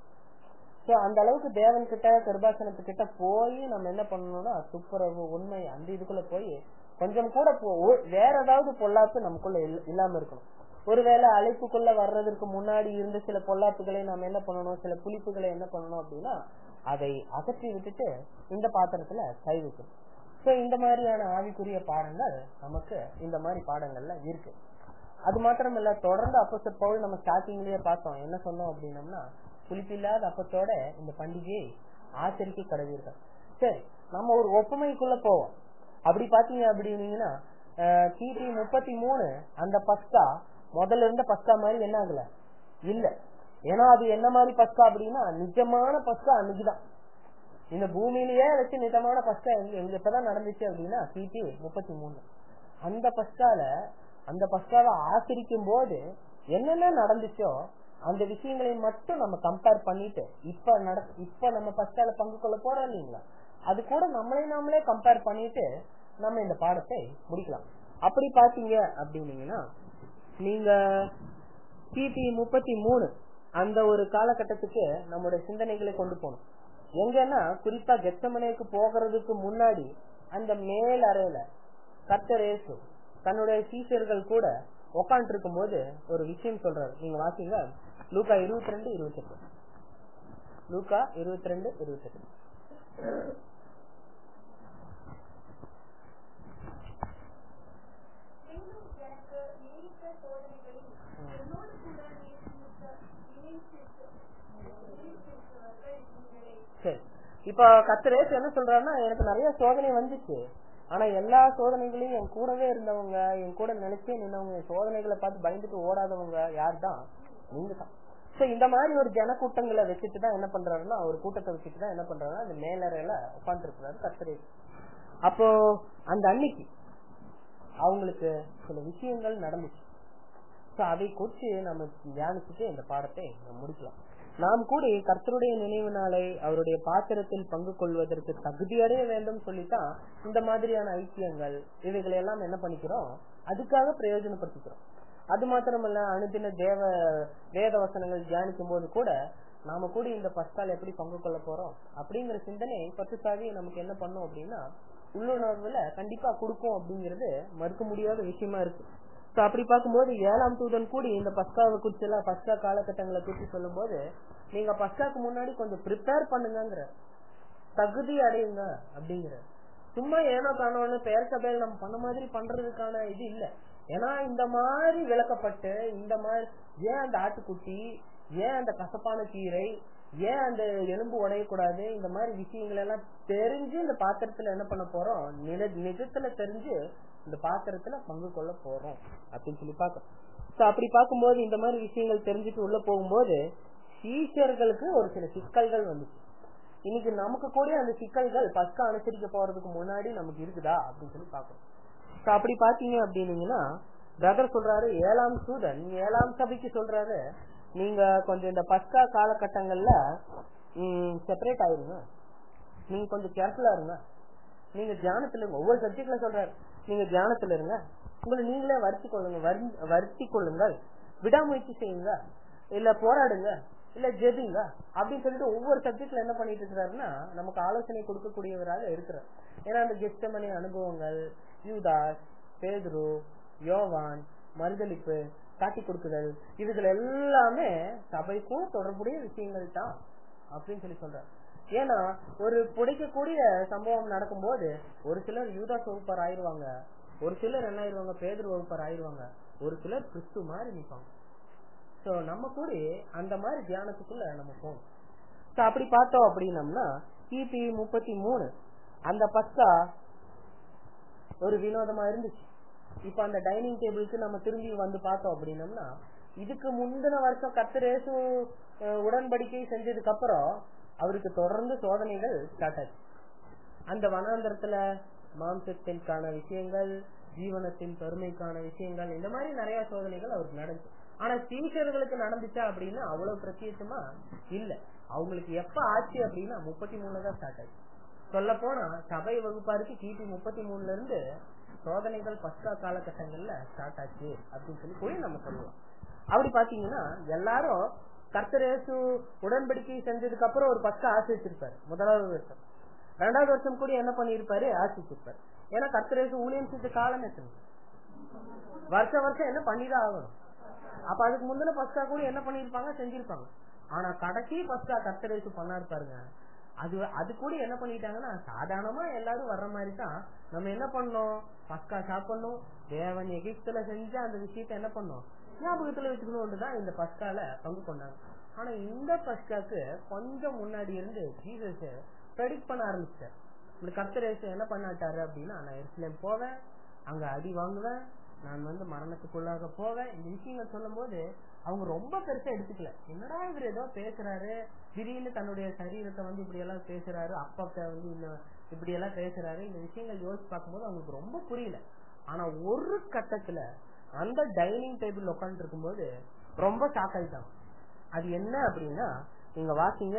சோ அந்த அளவுக்கு தேவன் கிட்ட கிருபாசனத்து கிட்ட போய் நம்ம என்ன பண்ணணும்னா துப்புரவு உண்மை அந்த இதுக்குள்ள போய் கொஞ்சம் கூட போ- ஒ- வேற ஏதாவது பொல்லாப்பு நமக்குள்ள இல்ல- இல்லாம இருக்கணும் ஒருவேளை அழைப்புக்குள்ள வர்றதற்கு முன்னாடி இருந்த சில பொல்லாப்புகளை நம்ம என்ன பண்ணணும் சில புளிப்புகளை என்ன பண்ணணும் அப்படின்னா அதை அகற்றி விட்டுட்டு இந்த பாத்திரத்துல கை வைக்கணும் சோ இந்த மாதிரியான ஆவிக்குரிய பாடங்கள் நமக்கு இந்த மாதிரி பாடங்கள்ல இருக்கு அது மாத்திரம் இல்ல தொடர்ந்து அப்போ பவுல் நம்ம ஸ்டார்டிங்லயே பார்த்தோம் என்ன சொன்னோம் அப்படின்னம்னா புளிப்பில்லாத அப்பத்தோட இந்த பண்டிகையை ஆச்சரிக்க கடவீர்கள் சரி நம்ம ஒரு ஒப்புமைக்குள்ள போவோம் அப்படி பாத்தீங்க அப்படின்னீங்கன்னா அஹ், கிபி முப்பத்தி மூணு அந்த பஸ்கா முதல்ல இருந்த பஸ்கா மாதிரி என்ன ஆகல இல்ல ஏன்னா அது என்ன மாதிரி பஸ்கா அப்படின்னா நிஜமான பஸ்கா அன்னைக்குதான் இந்த பூமியிலேயே வச்சு நிஜமான பஸ்கா எங்க எங்க இப்பதான் நடந்துச்சு அப்படின்னா கிபி முப்பத்தி மூணு அந்த பஸ்கால அந்த பஸ்காவை ஆசிரிக்கும் போது என்னென்ன நடந்துச்சோ அந்த விஷயங்களை மட்டும் நம்ம கம்பேர் பண்ணிட்டு இப்ப நட இப்ப நம்ம பஸ்கால பங்கு கொள்ள போறோம் இல்லைங்களா அது கூட நம்மளே நாமளே கம்பேர் பண்ணிட்டு நம்ம இந்த பாடத்தை முடிக்கலாம் அப்படி பாத்தீங்க அப்படின்னீங்கன்னா நீங்க கிபி முப்பத்தி மூணு அந்த ஒரு காலகட்டத்துக்கு நம்முடைய சிந்தனைகளை கொண்டு போகணும் எங்கன்னா குறிப்பா கெத்தமனைக்கு போகிறதுக்கு முன்னாடி அந்த மேல் அறையில கர்த்தரேசு தன்னுடைய சீஷர்கள் கூட உக்காந்து இருக்கும் போது ஒரு விஷயம் சொல்றாரு நீங்க வாசிங்க லூக்கா இருபத்தி ரெண்டு இருபத்தி எட்டு லூக்கா இருபத்தி ரெண்டு இருபத்தி எட்டு எங்கும் எனக்கு நேரிட்ட சோதனைகளில் என்னோடு கூட நேசித்த இணைத்திருக்க- இணைத்திருக்கிறவர்கள் நீங்களே. சரி இப்போ கர்த்தரேசு என்ன சொல்றாருன்னா எனக்கு நிறைய சோதனை வந்துச்சு ஆனா எல்லா சோதனைகளையும் என் கூடவே இருந்தவங்க என் கூட நினைச்சே நின்னவங்க என் சோதனைகளை பார்த்து பயந்துட்டு ஓடாதவங்க யார் தான் நீங்க தான் சோ இந்த மாதிரி ஒரு ஜனக்கூட்டங்களை வச்சுட்டு தான் என்ன பண்றாருன்னா ஒரு கூட்டத்தை வச்சுட்டு தான் என்ன பண்றாருன்னா அந்த மேலறையில உட்கார்ந்து இருக்கிறாரு கர்த்தரேசு அப்போ அந்த அன்னைக்கு அவங்களுக்கு சில விஷயங்கள் நடந்துச்சு சோ அதை குறிச்சு நம்ம தியானிச்சுட்டு இந்த பாடத்தை நம்ம முடிக்கலாம் நாம் கூட கர்த்தருடைய நினைவு நாளை அவருடைய பாத்திரத்தில் பங்கு கொள்வதற்கு தகுதியடைய வேண்டும் சொல்லித்தான் இந்த மாதிரியான ஐக்கியங்கள் இவைகளை எல்லாம் என்ன பண்ணிக்கிறோம் அதுக்காக பிரயோஜனப்படுத்திக்கிறோம் அது மாத்திரமல்ல அனுதின தேவ வேத வசனங்கள் தியானிக்கும் போது கூட நாம கூட இந்த பஸ்கால் எப்படி பங்கு கொள்ள போறோம் அப்படிங்கிற சிந்தனை பத்துசாவி நமக்கு என்ன பண்ணும் அப்படின்னா உள்ளுணர்வுல கண்டிப்பா கொடுக்கும் அப்படிங்கறது மறுக்க முடியாத விஷயமா இருக்கு சோ அப்படி பார்க்கும்போது ஏழாம் தூதன் கூடி இந்த பஸ்காவை குறிச்சு எல்லாம் பஸ்கா காலகட்டங்களை குறித்து சொல்லும் போது நீங்க பஸ்காக்கு முன்னாடி கொஞ்சம் ப்ரிப்பேர் பண்ணுங்கிற தகுதி அடையுங்க அப்படிங்கிற சும்மா ஏனோ காணோன்னு பெயர் சபையில் நம்ம பண்ண மாதிரி பண்றதுக்கான இது இல்ல ஏன்னா இந்த மாதிரி விளக்கப்பட்டு இந்த மாதிரி ஏன் அந்த ஆட்டுக்குட்டி ஏன் அந்த கசப்பான கீரை ஏன் அந்த எலும்பு உடையக்கூடாது இந்த மாதிரி விஷயங்கள் எல்லாம் தெரிஞ்சு இந்த பாத்திரத்துல என்ன பண்ண போறோம் நில- நிஜத்துல தெரிஞ்சு இந்த பாத்திரத்துல பங்கு கொள்ள போறோம் அப்படின்னு சொல்லி பார்க்கணும் சோ அப்படி பார்க்கும்போது இந்த மாதிரி விஷயங்கள் தெரிஞ்சுட்டு உள்ள போகும்போது சீஷர்களுக்கு ஒரு சில சிக்கல்கள் வந்துச்சு இன்னைக்கு நமக்கு கூட அந்த சிக்கல்கள் பஸ்கா அனுசரிக்க போறதுக்கு முன்னாடி நமக்கு இருக்குதா அப்படின்னு சொல்லி பாக்கணும் சோ அப்படி பாத்தீங்க அப்படின்னீங்கன்னா பிரதர் சொல்றாரு ஏழாம் சூதன் ஏழாம் சபைக்கு சொல்றாரு நீங்க கொஞ்சம் இந்த பஸ்கா காலகட்டங்கள்ல செப்பரேட் ஆயிருங்க நீங்க கொஞ்சம் கேர்ஃபுல்லா இருங்க நீங்க தியானத்துல இருங்க. ஒவ்வொரு சப்ஜெக்ட்ல சொல்றாரு நீங்க தியானத்துல இருங்க உங்களை நீங்களே வருத்தி கொள்ளுங்க வரு- வருத்தி கொள்ளுங்கள் விடாமுயற்சி செய்யுங்க இல்ல போராடுங்க இல்ல ஜெபிங்க அப்படின்னு சொல்லிட்டு ஒவ்வொரு சப்ஜெக்ட்ல என்ன பண்ணிட்டு இருக்கிறாருன்னா நமக்கு ஆலோசனை கொடுக்கக்கூடியவராக இருக்கிறார் ஏன்னா அந்த கெஸ்டமனி அனுபவங்கள் யூதாஸ் பேதுரு யோவான் மறுதளிப்பு காட்டி கொடுக்குதல் இதுகள் எல்லாமே சபைக்கும் தொடர்புடைய விஷயங்கள் தான் அப்படின்னு சொல்லி சொல்றாரு ஏன்னா ஒரு புடைக்கக்கூடிய சம்பவம் நடக்கும்போது ஒரு சிலர் யூதாஸ் வகுப்பார் ஆயிருவாங்க ஒரு சிலர் என்ன ஆயிருவாங்க பேதர் வகுப்பார் ஆயிருவாங்க ஒரு சிலர் கிறிஸ்து மாதிரி நிப்பாங்க சோ நம்ம கூட அந்த மாதிரி தியானத்துக்குள்ள நம்ம போகணும் சோ அப்படி பார்த்தோம் அப்படின்னம்னா கிபி முப்பத்தி மூணு அந்த பஸ்கா ஒரு வினோதமா இருந்துச்சு இப்ப அந்த டைனிங் டேபிளுக்கு நம்ம திரும்பி வந்து பார்த்தோம் அப்படின்னம்னா இதுக்கு முந்தின வருஷம் கத்திரேசு உடன்படிக்கை செஞ்சதுக்கு அப்புறம் அவருக்கு தொடர்ந்து சோதனைகள் ஸ்டார்ட் ஆச்சு அந்த வனாந்தரத்துல மாம்சத்திற்கான விஷயங்கள் ஜீவனத்தின் பெருமைக்கான விஷயங்கள் இந்த மாதிரி நிறைய சோதனைகள் அவருக்கு நடந்துச்சு ஆனா சீஷர்களுக்கு நடந்துச்சா அப்படின்னா அவ்வளவு பிரத்யேகமா இல்ல அவங்களுக்கு எப்ப ஆச்சு அப்படின்னா முப்பத்தி மூணுல தான் ஸ்டார்ட் ஆச்சு சொல்ல போனா சபை வகுப்பாருக்கு கிபி முப்பத்தி மூணுல இருந்து சோதனைகள் பஸ்கா காலகட்டங்கள்ல ஸ்டார்ட் ஆச்சு அப்படின்னு சொல்லி கூட நம்ம சொல்லுவோம் அப்படி பாத்தீங்கன்னா எல்லாரும் கர்த்தரேசு உடன்படிக்கை செஞ்சதுக்கு அப்புறம் ஒரு பஸ்கா ஆசிரிச்சிருப்பாரு முதலாவது வருஷம் ரெண்டாவது வருஷம் கூட என்ன பண்ணிருப்பாரு ஆசிரிச்சிருப்பாரு ஏன்னா கர்த்தரேசு ஊழியம் செஞ்ச காலம் எத்தனை வருஷம் வருஷம் என்ன பண்ணிதான் ஆகணும் அப்ப அதுக்கு முந்தின பஸ்கா கூட என்ன பண்ணிருப்பாங்க செஞ்சிருப்பாங்க ஆனா கடைசி பஸ்கா கர்த்தரேசு பண்ணாரு பாருங்க அது அது கூட என்ன பண்ணிட்டாங்கன்னா சாதாரணமா எல்லாரும் வர்ற மாதிரி தான் நம்ம என்ன பண்ணோம் பஸ்கா சாப்பிடணும் தேவன் எகிப்துல செஞ்ச அந்த விஷயத்த என்ன பண்ணோம் ஞாபகத்துல வச்சுக்கணும் தான் இந்த பஸ்கால பங்கு கொண்டாங்க ஆனா இந்த பஸ்காக்கு கொஞ்சம் முன்னாடி இருந்து ஜீசஸ் ப்ரெடிக்ட் பண்ண ஆரம்பிச்சார் இந்த கர்த்தரேசு என்ன பண்ணாட்டாரு அப்படின்னா நான் எருசலேம் போவேன் அங்க அடி வாங்குவேன் நான் வந்து மரணத்துக்குள்ளாக போவேன் இந்த விஷயங்கள் சொல்லும் போது அவங்க ரொம்ப பெருசா எடுத்துக்கல என்னடா இவர் ஏதோ பேசுறாரு திடீர்னு தன்னுடைய சரீரத்தை வந்து இப்படி எல்லாம் பேசுறாரு அப்பாக்க வந்து இன்னும் இப்படி எல்லாம் பேசுறாரு இந்த விஷயங்கள் யோசிச்சு பார்க்கும்போது அவங்களுக்கு ரொம்ப புரியல ஆனா ஒரு கட்டத்துல அந்த டைனிங் டேபிள் உட்காந்து இருக்கும்போது ரொம்ப ஷாக் ஆயிட்டாங்க அது என்ன அப்படின்னா நீங்க வாசிங்க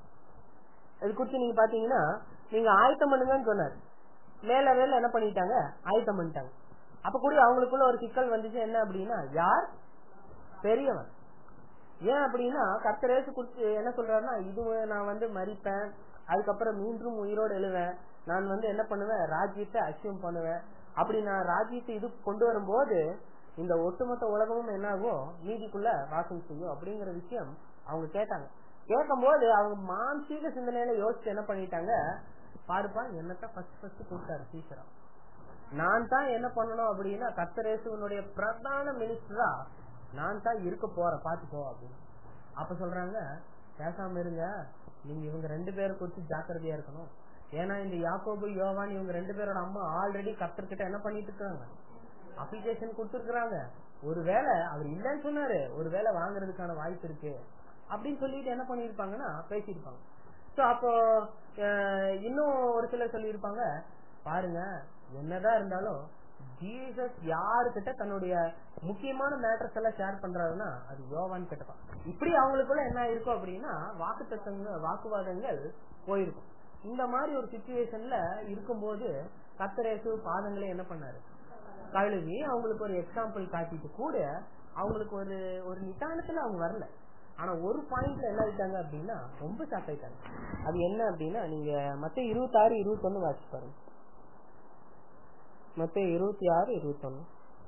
இது குறிச்சு நீங்க பாத்தீங்கன்னா நீங்க ஆயத்தம் பண்ணுங்கன்னு சொன்னாரு மேல வேலை என்ன பண்ணிட்டாங்க ஆயத்தம் பண்ணிட்டாங்க அப்ப கூட அவங்களுக்குள்ள ஒரு சிக்கல் வந்துச்சு என்ன அப்படின்னா யார் பெரியவன் ஏன் அப்படின்னா கர்த்தரேசு குறிச்சு என்ன சொல்றாருன்னா இது நான் வந்து மறிப்பேன் அதுக்கப்புறம் மீண்டும் உயிரோடு எழுவேன் நான் வந்து என்ன பண்ணுவேன் ராஜ்யத்தை அசியம் பண்ணுவேன் அப்படி நான் ராஜ்யத்தை இது கொண்டு வரும்போது இந்த ஒட்டுமொத்த உலகமும் என்னாகும் நீதிக்குள்ள வாசம் செய்யும் அப்படிங்கிற விஷயம் அவங்க கேட்டாங்க கேட்கும் போது அவங்க மானசீக சிந்தனையில யோசிச்சு என்ன பண்ணிட்டாங்க பாருப்பா என்னத்தான் ஃபர்ஸ்ட் ஃபர்ஸ்ட் கூப்பிட்டாரு டீச்சரா நான் தான் என்ன பண்ணணும் அப்படின்னா கத்தரேசுவனுடைய பிரதான மினிஸ்டரா நான் தான் இருக்க போறேன் பாத்துக்கோ அப்படின்னு அப்ப சொல்றாங்க பேசாம இருங்க நீங்க இவங்க ரெண்டு பேரை குறிச்சு ஜாக்கிரதையா இருக்கணும் ஏன்னா இந்த யாக்கோபு யோவான் இவங்க ரெண்டு பேரோட அம்மா ஆல்ரெடி கத்தர்கிட்ட என்ன பண்ணிட்டு இருக்காங்க அப்ளிகேஷன் கொடுத்துருக்காங்க ஒருவேளை அவர் இல்லைன்னு சொன்னாரு ஒருவேளை வாங்குறதுக்கான வாய்ப்பு இருக்கு அப்படின்னு சொல்லிட்டு என்ன பண்ணிருப்பாங்கன்னா பேசியிருப்பாங்க சோ அப்போ இன்னும் ஒரு சிலர் சொல்லியிருப்பாங்க பாருங்க என்னதான் இருந்தாலும் ஜீசஸ் யாருக்கிட்ட தன்னுடைய முக்கியமான மேட்டர்ஸ் எல்லாம் ஷேர் பண்றாருன்னா அது யோவான் கிட்ட தான் இப்படி அவங்களுக்குள்ள என்ன இருக்கும் அப்படின்னா வாக்கு தத்தங்க வாக்குவாதங்கள் போயிருக்கும் இந்த மாதிரி ஒரு சுச்சுவேஷன்ல இருக்கும்போது கத்தரேசு பாதங்களை என்ன பண்ணாரு கழுவி அவங்களுக்கு ஒரு எக்ஸாம்பிள் காட்டிட்டு கூட அவங்களுக்கு ஒரு ஒரு நிதானத்துல அவங்க வரல ஆனா ஒரு பாயிண்ட்ல என்ன ஆயிட்டாங்க அப்படின்னா ரொம்ப ஷாக் ஆயிட்டாங்க அது என்ன அப்படின்னா நீங்க மத்த இருபத்தாறு இருபத்தொன்னு வாசி பாருங்க மத்த இருபத்தி ஆறு இருபத்தொன்னு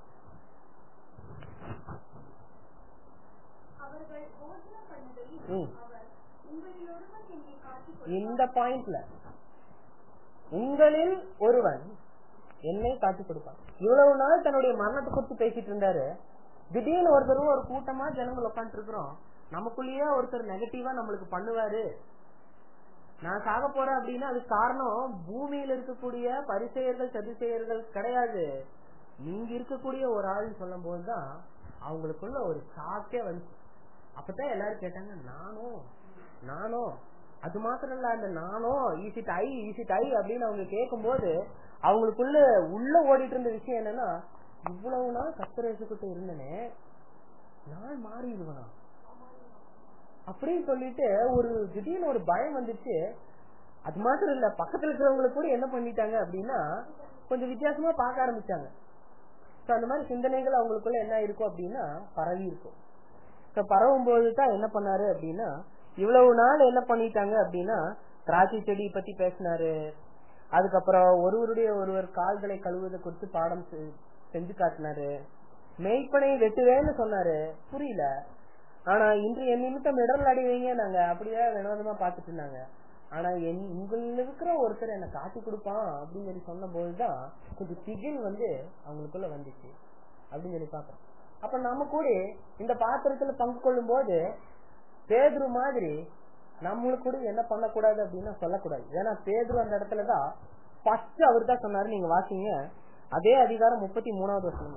அவர்கள் போஜனம் பண்ணுகையில் ம். அவர் உங்களில் ஒருவன் என்னை காட்டிக் இந்த பாயிண்ட்ல உங்களில் ஒருவன் என்னை காட்டி கொடுப்பான் இவ்வளவு நாள் தன்னுடைய மரணத்தை குறித்து பேசிட்டு இருந்தாரு திடீர்னு ஒருத்தரும் ஒரு கூட்டமா ஜனங்கள் உட்காந்துட்டு இருக்கிறோம் நமக்குள்ளேயே ஒருத்தர் நெகட்டிவா நம்மளுக்கு பண்ணுவாரு நான் சாக போறேன் அப்படின்னா அது காரணம் பூமியில இருக்கக்கூடிய பரிசெயர்கள் சதிசெயர்கள் கிடையாது நீங்க இருக்கக்கூடிய ஒரு ஆள் சொல்லும் போதுதான் அவங்களுக்குள்ள ஒரு ஷாக்கே வந்து அப்பதான் எல்லாரும் கேட்டாங்க நானும் நானும் அது மாத்திரம் இல்ல அந்த நானும் ஈசிட் ஐ ஈசிட் ஐ அப்படின்னு அவங்க கேட்கும் போது அவங்களுக்குள்ள உள்ள ஓடிட்டு இருந்த விஷயம் என்னன்னா இவ்வளவு நாள் கத்தரேசுக்கிட்ட இருந்தனே நான் மாறிடுவனா அப்படின்னு சொல்லிட்டு ஒரு திடீர்னு ஒரு பயம் வந்துச்சு அது மாத்திரம் இல்ல பக்கத்துல இருக்கிறவங்களுக்கு கூட என்ன பண்ணிட்டாங்க அப்படின்னா கொஞ்சம் வித்தியாசமா பார்க்க ஆரம்பிச்சாங்க So, அந்த மாதிரி சிந்தனைகள் அவங்களுக்குள்ள என்ன இருக்கும் அப்படின்னா பரவி இருக்கும் So, பரவும் போது தான் என்ன பண்ணாரு அப்படின்னா இவ்வளவு நாள் என்ன பண்ணிட்டாங்க அப்படின்னா திராட்சை செடி பத்தி பேசினாரு அதுக்கப்புறம் ஒருவருடைய ஒருவர் கால்களை கழுவுவதை குறித்து பாடம் செ- செஞ்சு காட்டினாரு மெய்ப்பனை வெட்டுவேன்னு சொன்னாரு புரியல ஆனா இன்று என் நிமித்தம் இடர்கள் அடைவீங்க நாங்க அப்படியே வினோதமா பாத்துட்டு இருந்தாங்க ஆனா என் உங்கள இருக்கிற ஒருத்தர் என்ன காட்டி கொடுப்பான் அப்படின்னு சொல்லி சொன்ன போதுதான் கொஞ்சம் திகில் வந்து அவங்களுக்குள்ள வந்துச்சு அப்படின்னு சொல்லி பாக்கிறோம் அப்ப நம்ம கூட இந்த பாத்திரத்துல பங்கு கொள்ளும் போது பேதுரு மாதிரி நம்மளுக்கு கூட என்ன பண்ணக்கூடாது அப்படின்னா சொல்லக்கூடாது ஏன்னா பேதுரு அந்த இடத்துலதான் ஃபர்ஸ்ட் அவர் தான் சொன்னாரு நீங்க வாசிங்க அதே அதிகாரம் முப்பத்தி மூணாவது வருஷம்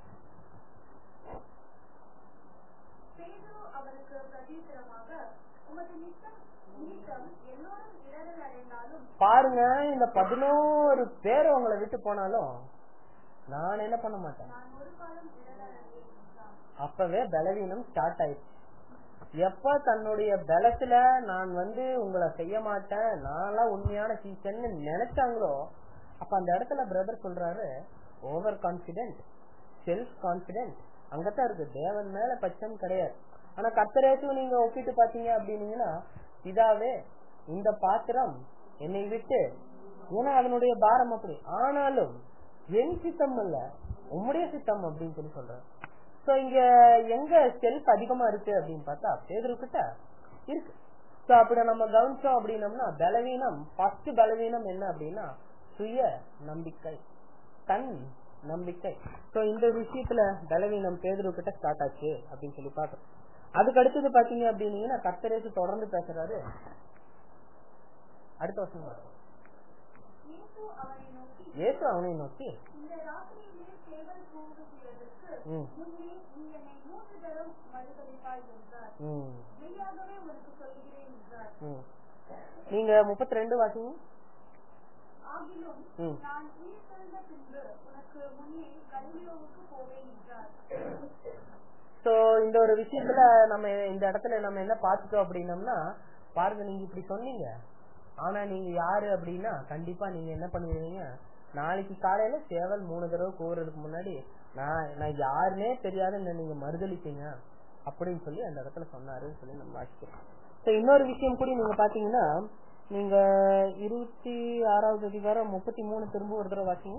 பேதுரு அவருக்கு பிரதியுத்தரமாக உமது நித்தம் நிமித்தம் எல்லோரும் இடரல் அடைந்தாலும் பாருங்க இந்த பதினோரு பேர் உங்களை விட்டு போனாலும் நான் என்ன பண்ண மாட்டேன் நான் ஒரு காலம் இடரல் அடையேன் என்றான். அப்பவே பலவீனம் ஸ்டார்ட் ஆயிடுச்சு எப்ப தன்னுடைய பலத்துல நான் வந்து உங்களை செய்ய மாட்டேன் நான்லாம் உண்மையான சீசன்னு நினைச்சாங்களோ அப்ப அந்த இடத்துல பிரதர் சொல்றாரு ஓவர் கான்பிடென்ட் செல்ஃப் கான்பிடென்ட் அங்கதான் இருக்கு தேவன் மேல பட்சம் கிடையாது ஆனா கத்தரேச்சும் நீங்க ஒப்பிட்டு பாத்தீங்க அப்படின்னீங்கன்னா இதாவே இந்த பாத்திரம் என்னை விட்டு ஏன்னா அதனுடைய பாரம் அப்படி ஆனாலும் என் சித்தம் அல்ல உம்முடைய சித்தம் அப்படின்னு சொல்லி சொல்றேன் சோ இங்க எங்க செல்ஃப் அதிகமா இருக்கு அப்படின்னு பார்த்தா பேதரு கிட்ட இருக்கு சோ அப்படி நம்ம கவனிச்சோம் அப்படின்னம்னா பலவீனம் ஃபர்ஸ்ட் பலவீனம் என்ன அப்படின்னா சுய நம்பிக்கை தன் நம்பிக்கை சோ இந்த விஷயத்துல பலவீனம் பேதரு கிட்ட ஸ்டார்ட் ஆச்சு அப்படின்னு சொல்லி பாக்குறோம் அதுக்கு அடுத்தது பாத்தீங்க அப்படின்னீங்கன்னா கர்த்தரேசு தொடர்ந்து பேசுறாரு அடுத்த வருஷம் பாருங்க. இயேசு அவனை நோக்கி இயேசு அவனை நோக்கி இந்த ராத்திரியிலே சேவல் கூவுகிறதற்கு ம். முன்னே நீ என்னை மூன்று தரம் மறுதளிப்பாய் என்றார் ம், மெய்யாகவே உனக்கு சொல்லுகிறேன் என்றார் ம். நீங்க முப்பத்தி ரெண்டு வாசிங்க ஆகிலும் ம். நான் உயிர் தெழுந்த பின்பு உனக்கு முன்னே கலிலேயாவுக்கு போவேன் என்றார் சோ இந்த ஒரு விஷயத்துல நம்ம இந்த இடத்துல நம்ம என்ன பாத்துட்டோம் அப்படின்னம்னா பாருங்க நீங்க இப்படி சொன்னீங்க ஆனா நீங்க யாரு அப்படின்னா கண்டிப்பா நீங்க என்ன பண்ணுவீங்க நாளைக்கு காலையில சேவல் மூணு தடவை கூறதுக்கு முன்னாடி நான் நான் யாருன்னே தெரியாத என்ன நீங்க மறுதளிப்பீங்க அப்படின்னு சொல்லி அந்த இடத்துல சொன்னாருன்னு சொல்லி நம்ம வாசிக்கிறோம் சோ இன்னொரு விஷயம் கூட நீங்க பாத்தீங்கன்னா நீங்க இருபத்தி ஆறாவது அதிகாரம் முப்பத்தி மூணு திரும்ப ஒரு தடவை வாசிங்க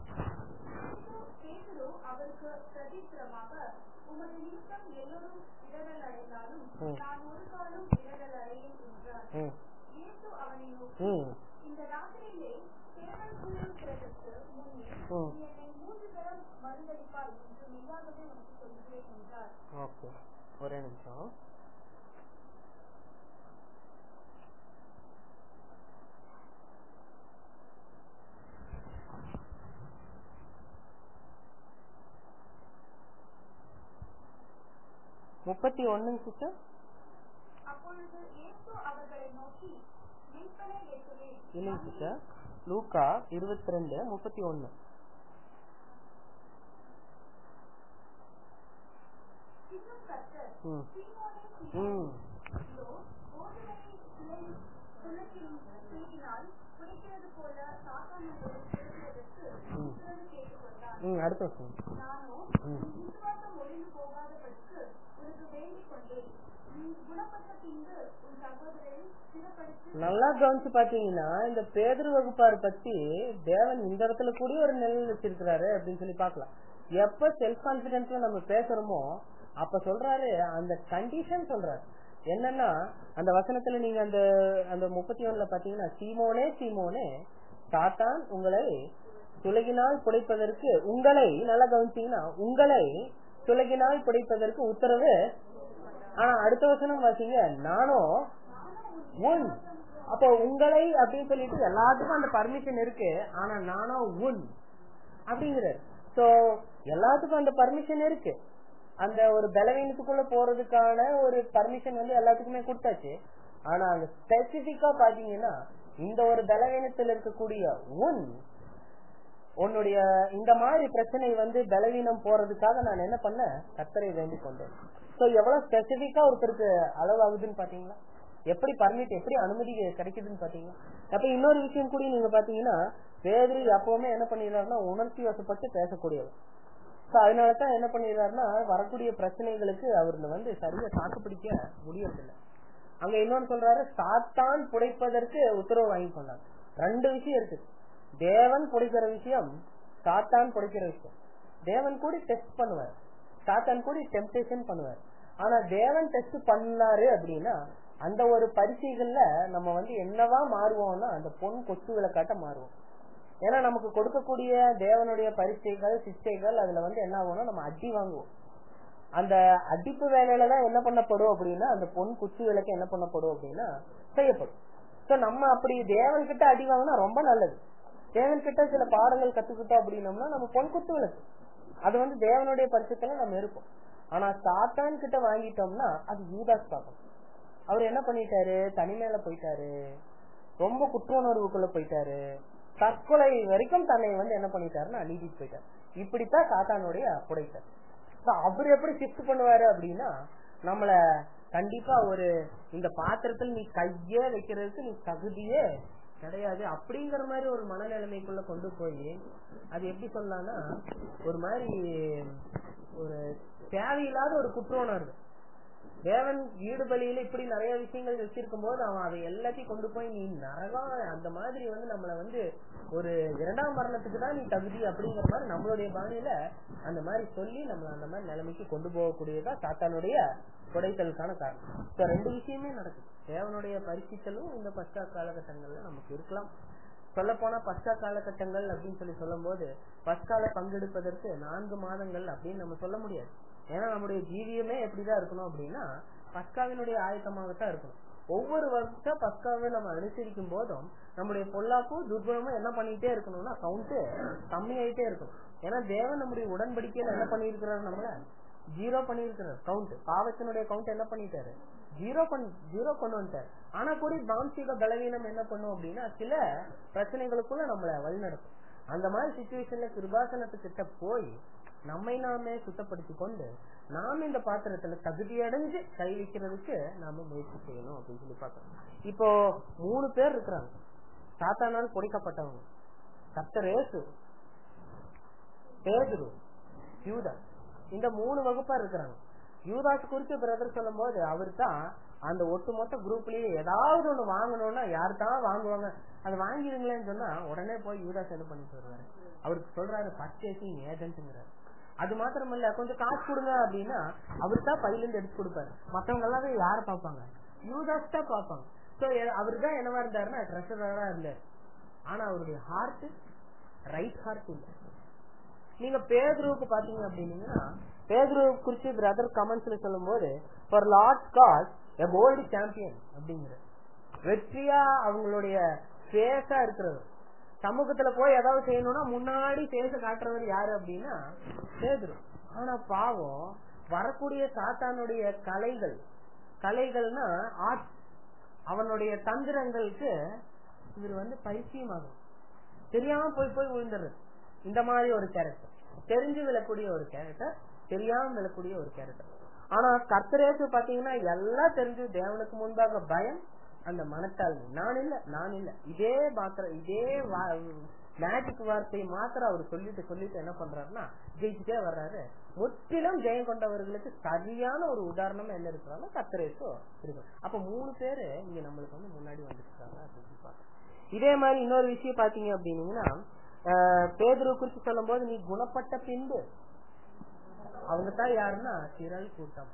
பேதுரு அவருக்கு பிரதித்திரமாக உமது நிமித்தம் எல்லோரும் இடரல் அடைந்தாலும் ம். நான் ஒரு காலம் இடரல் அடையேன் என்றார் ம் இயேசு அவனை நோக்கி ம் இந்த ராத்திரியிலே சேவல் கூவுகிறதற்கு முன்னே ம். நீ என்னை மூன்று தரம் மறுதளிப்பாய் என்று மெய்யாகவே உனக்கு சொல்கிறேன் என்றார் ஓகே ஒரே நிமிஷம் முப்பத்தி ஒண்ணுங்க சிஸ்டர் அப்பொழுது இயேசு அவர்களை நோக்கி மெய்ப்பனை ஏற்றுவேன் இல்லைங்க சிஸ்டர் லூக்கா இருபத்தி ரெண்டு முப்பத்தி ஒண்ணு இன்னும் கர்த்தர் ம் சீமோனே ம் சீமோனே இதோ கோதுமையை சிலை சுழற்றியும் தூக்கினால் குடிக்கிறது போல சாத்தான் உங்களை திருடுவதற்கு ம். உத்தரவு கேட்டுக்கொண்டார் ம் அடுத்த வருஷம் நானோ ம். உன் விசுவாசம் ஒளிந்து போகாதபடிக்கு உனக்கு வேண்டிக் கொண்டேன் நீ குணப்பட்ட பின்பு உன் சகோதரரை சிறப்படுத்தி நல்லா கவனிச்சு பாத்தீங்கன்னா இந்த பேதர் வகுப்பார் பத்தி தேவன் இந்த இடத்துல கூட ஒரு நிலையில் வச்சிருக்கிறாரு அப்படின்னு சொல்லி பார்க்கலாம் எப்ப செல்ஃப் கான்பிடன்ஸ்ல நம்ம பேசுறோமோ அப்ப சொல்றாரு அந்த கண்டிஷன் சொல்றாரு என்னன்னா அந்த வசனத்துல நீங்க அந்த அந்த முப்பத்தி ஒண்ணுல பாத்தீங்கன்னா சீமோனே சீமோனே சாத்தான் உங்களை துலகினால் புடைப்பதற்கு உங்களை நல்லா கவனிச்சீங்கன்னா உங்களை துலகினால் புடைப்பதற்கு உத்தரவு ஆனா அடுத்த வசனம் வாசிங்க நானும் உன் அப்போ உங்களை அப்படின்னு சொல்லிட்டு எல்லாத்துக்கும் அந்த பர்மிஷன் இருக்கு ஆனா நானும் உன் அப்படிங்கிறாரு சோ எல்லாத்துக்கும் அந்த பர்மிஷன் இருக்கு அந்த ஒரு பலவீனத்துக்குள்ள போறதுக்கான ஒரு பர்மிஷன் வந்து எல்லாத்துக்குமே கொடுத்தாச்சு ஆனா அங்க ஸ்பெசிபிக்கா பாத்தீங்கன்னா இந்த ஒரு பலவீனத்துல இருக்கக்கூடிய உன் உன்னுடைய இந்த மாதிரி பிரச்சனை வந்து பலவீனம் போறதுக்காக நான் என்ன பண்ணேன் கத்தரை வேண்டிக் கொண்டேன் சோ எவ்வளவு ஸ்பெசிபிக்கா ஒருத்தருக்கு அளவாகுதுன்னு பாத்தீங்களா எப்படி பர்மிட் எப்படி அனுமதி கிடைக்குதுன்னு பாத்தீங்கன்னா அப்ப இன்னொரு விஷயம் கூட நீங்க பாத்தீங்கன்னா பேதரு எப்பவுமே என்ன பண்ணிடுறாருன்னா உணர்ச்சி வசப்பட்டு பேசக்கூடியவர் So, அதனாலதான் என்ன பண்ணிடுறாருன்னா வரக்கூடிய பிரச்சனைகளுக்கு அவர் வந்து சரியா தாக்கு பிடிக்க முடியறதில்லை அங்க இன்னொன்னு சொல்றாரு சாத்தான் புடைப்பதற்கு உத்தரவு வாங்கி கொண்டார் ரெண்டு விஷயம் இருக்கு தேவன் புடைக்கிற விஷயம் சாத்தான் புடைக்கிற விஷயம் தேவன் கூட டெஸ்ட் பண்ணுவார் சாத்தான் கூட டெம்டேஷன் பண்ணுவார் ஆனா தேவன் டெஸ்ட் பண்ணாரு அப்படின்னா அந்த ஒரு பரிசைகள்ல நம்ம வந்து என்னவா மாறுவோம்னா அந்த பொன் கொத்து விளக்காட்ட மாறுவோம் ஏன்னா நமக்கு கொடுக்கக்கூடிய தேவனுடைய பரீட்சைகள் சிக்ஷைகள் அதுல வந்து என்ன ஆகும்னா நம்ம அடி வாங்குவோம் அந்த அடிப்பு வேலையில தான் என்ன பண்ணப்படும் அப்படின்னா அந்த பொன் குச்சி விளக்கு என்ன பண்ணப்படும் அப்படின்னா செய்யப்படும் சோ நம்ம அப்படி தேவன் கிட்ட அடி வாங்கினா ரொம்ப நல்லது தேவன் கிட்ட சில பாடங்கள் கத்துக்கிட்டோம் அப்படின்னம்னா நம்ம பொன் குத்து விளக்கு அது வந்து தேவனுடைய பரிசுத்துல நம்ம இருப்போம் ஆனா சாத்தான் கிட்ட வாங்கிட்டோம்னா அது யூதாஸ் பாக்கம் அவர் என்ன பண்ணிட்டாரு தனிமையில போயிட்டாரு ரொம்ப குற்ற உணர்வுக்குள்ள போயிட்டாரு தற்கொலை வரைக்கும் தன்னை வந்து என்ன பண்ணிட்டாருன்னா நீட்டிட்டு போயிட்டாரு இப்படித்தான் சாத்தானுடைய புடைத்தார் அவர் எப்படி ஷிஃப்ட் பண்ணுவாரு அப்படின்னா நம்மள கண்டிப்பா ஒரு இந்த பாத்திரத்தில் நீ கைய வைக்கிறதுக்கு நீ தகுதியே கிடையாது அப்படிங்கிற மாதிரி ஒரு மனநிலைமைக்குள்ள கொண்டு போய் அது எப்படி சொல்லலாம்னா ஒரு மாதிரி ஒரு தேவையில்லாத ஒரு குற்ற உணர்வு தேவன் வீடு பலியில இப்படி நிறைய விஷயங்கள் வச்சிருக்கும் போது அவன் அதை எல்லாத்தையும் கொண்டு போய் நீ நரகம் அந்த மாதிரி வந்து நம்மள வந்து ஒரு இரண்டாம் மரணத்துக்கு தான் நீ தகுதி அப்படிங்கிற மாதிரி நம்மளுடைய பாணியில அந்த மாதிரி சொல்லி நம்மள அந்த மாதிரி நிலைமைக்கு கொண்டு போகக்கூடியதா சாத்தானுடைய குடைத்தலுக்கான காரணம் இப்ப ரெண்டு விஷயமே நடக்குது தேவனுடைய பரிசித்தலும் இந்த பஸ்டா காலகட்டங்கள்ல நமக்கு இருக்கலாம் சொல்ல போனா பஸ்டா காலகட்டங்கள் அப்படின்னு சொல்லி சொல்லும் போது பஸ்கால பங்கெடுப்பதற்கு நான்கு மாதங்கள் அப்படின்னு நம்ம சொல்ல முடியாது ஏன்னா நம்முடைய ஜீவியமே எப்படிதான் இருக்கணும் அப்படின்னா பஸ்காவினுடைய ஆயத்தமாகத்தான் இருக்கணும் ஒவ்வொரு வருஷம் பஸ்காவை நம்ம அனுசரிக்கும் போதும் நம்முடைய பொல்லாப்பும் துர்குணமும் என்ன பண்ணிட்டே இருக்கணும்னா கவுண்ட் கம்மியாயிட்டே இருக்கணும் ஏன்னா தேவன் நம்முடைய உடன்படிக்கையில என்ன பண்ணிருக்கிறாரு நம்மள ஜீரோ பண்ணிருக்கிறார் கவுண்ட் பாவத்தினுடைய கவுண்ட் என்ன பண்ணிட்டாரு ஜீரோ பண்ணி ஜீரோ கொண்டு வந்துட்டார் ஆனா கூட மாம்சீக பலவீனம் என்ன பண்ணும் அப்படின்னா சில பிரச்சனைகளுக்குள்ள நம்மள வழிநடத்தும் அந்த மாதிரி சுச்சுவேஷன்ல கிருபாசனத்துக்கிட்ட போய் நம்மை நாமே சுத்தப்படுத்தி கொண்டு நாம் இந்த பாத்திரத்துல தகுதி அடைஞ்சு கை வைக்கிறதுக்கு நாம முயற்சி செய்யணும் அப்படின்னு சொல்லி பாக்கிறோம் இப்போ மூணு பேர் இருக்கிறாங்க சாத்தானால் பொடிக்கப்பட்டவங்க கர்த்தரேசு பேதுரு யூதா இந்த மூணு வகுப்பா இருக்கிறாங்க யூதாஸ் குறித்து பிரதர் சொல்லும் போது அவர் தான் அந்த ஒட்டுமொத்த குரூப்லயே ஏதாவது ஒண்ணு வாங்கணும்னா யாரு தான் வாங்குவாங்க அது வாங்கிருங்களேன்னு சொன்னா உடனே போய் யூதாஸ் என்ன பண்ணிட்டு வருவாரு அவருக்கு சொல்றாரு பர்ச்சேசிங் ஏஜென்ட்ங்கிறாரு அது மாத்திரம் இல்ல கொஞ்சம் காசு கொடுங்க அப்படின்னா அவர் தான் பையில இருந்து எடுத்து கொடுப்பாரு மத்தவங்க எல்லாமே யார பாப்பாங்க யூதாஸ் தான் பாப்பாங்க சோ அவரு தான் என்னவா இருந்தாருன்னா ட்ரெஷரரா இருந்தாரு ஆனா அவருடைய ஹார்ட் ரைட் ஹார்ட் இல்ல நீங்க பேதுருவுக்கு பாத்தீங்க அப்படின்னீங்கன்னா பேதுரு குறிச்சு பிரதர் கமெண்ட்ஸ்ல சொல்லும் போது for Lord God's a gold champion அப்படிங்கிற வெற்றியா அவங்களுடைய பேஸா இருக்கிறது சமூகத்துல போய் ஏதாவது செய்யணும்னா முன்னாடி பேச காட்டுறவர் யாரு அப்படின்னா பேதுரு ஆனா பாவம் வரக்கூடிய சாத்தானுடைய கலைகள் கலைகள்னா ஆர்ட் அவனுடைய தந்திரங்களுக்கு இவர் வந்து பைத்தியமாகும் தெரியாம போய் போய் விழுந்துடுறது இந்த மாதிரி ஒரு கேரக்டர் தெரிஞ்சு விழக்கூடிய ஒரு கேரக்டர் தெரியாம விழக்கூடிய ஒரு கேரக்டர் ஆனா கர்த்தரேசு பாத்தீங்கன்னா எல்லாம் தெரிஞ்சு தேவனுக்கு முன்பாக பயம் அந்த மனத்தாழ்வு நான் இல்ல நான் இல்ல இதே மாத்திர இதே மேஜிக் வார்த்தையை மாத்திரம் அவர் சொல்லிட்டு சொல்லிட்டு என்ன பண்றாருன்னா ஜெயிச்சுட்டே வர்றாரு முற்றிலும் ஜெயம் கொண்டவர்களுக்கு சரியான ஒரு உதாரணம் என்ன இருக்கிறாங்க கத்தரேசோ இருக்கு அப்ப மூணு பேரு இங்க நம்மளுக்கு வந்து முன்னாடி வந்துருக்காங்க அப்படின்னு பாக்க இதே மாதிரி இன்னொரு விஷயம் பாத்தீங்க அப்படின்னீங்கன்னா பேதுரு குறித்து சொல்லும் போது நீ குணப்பட்ட பின்பு அவங்க தான் யாருன்னா திரள் கூட்டம்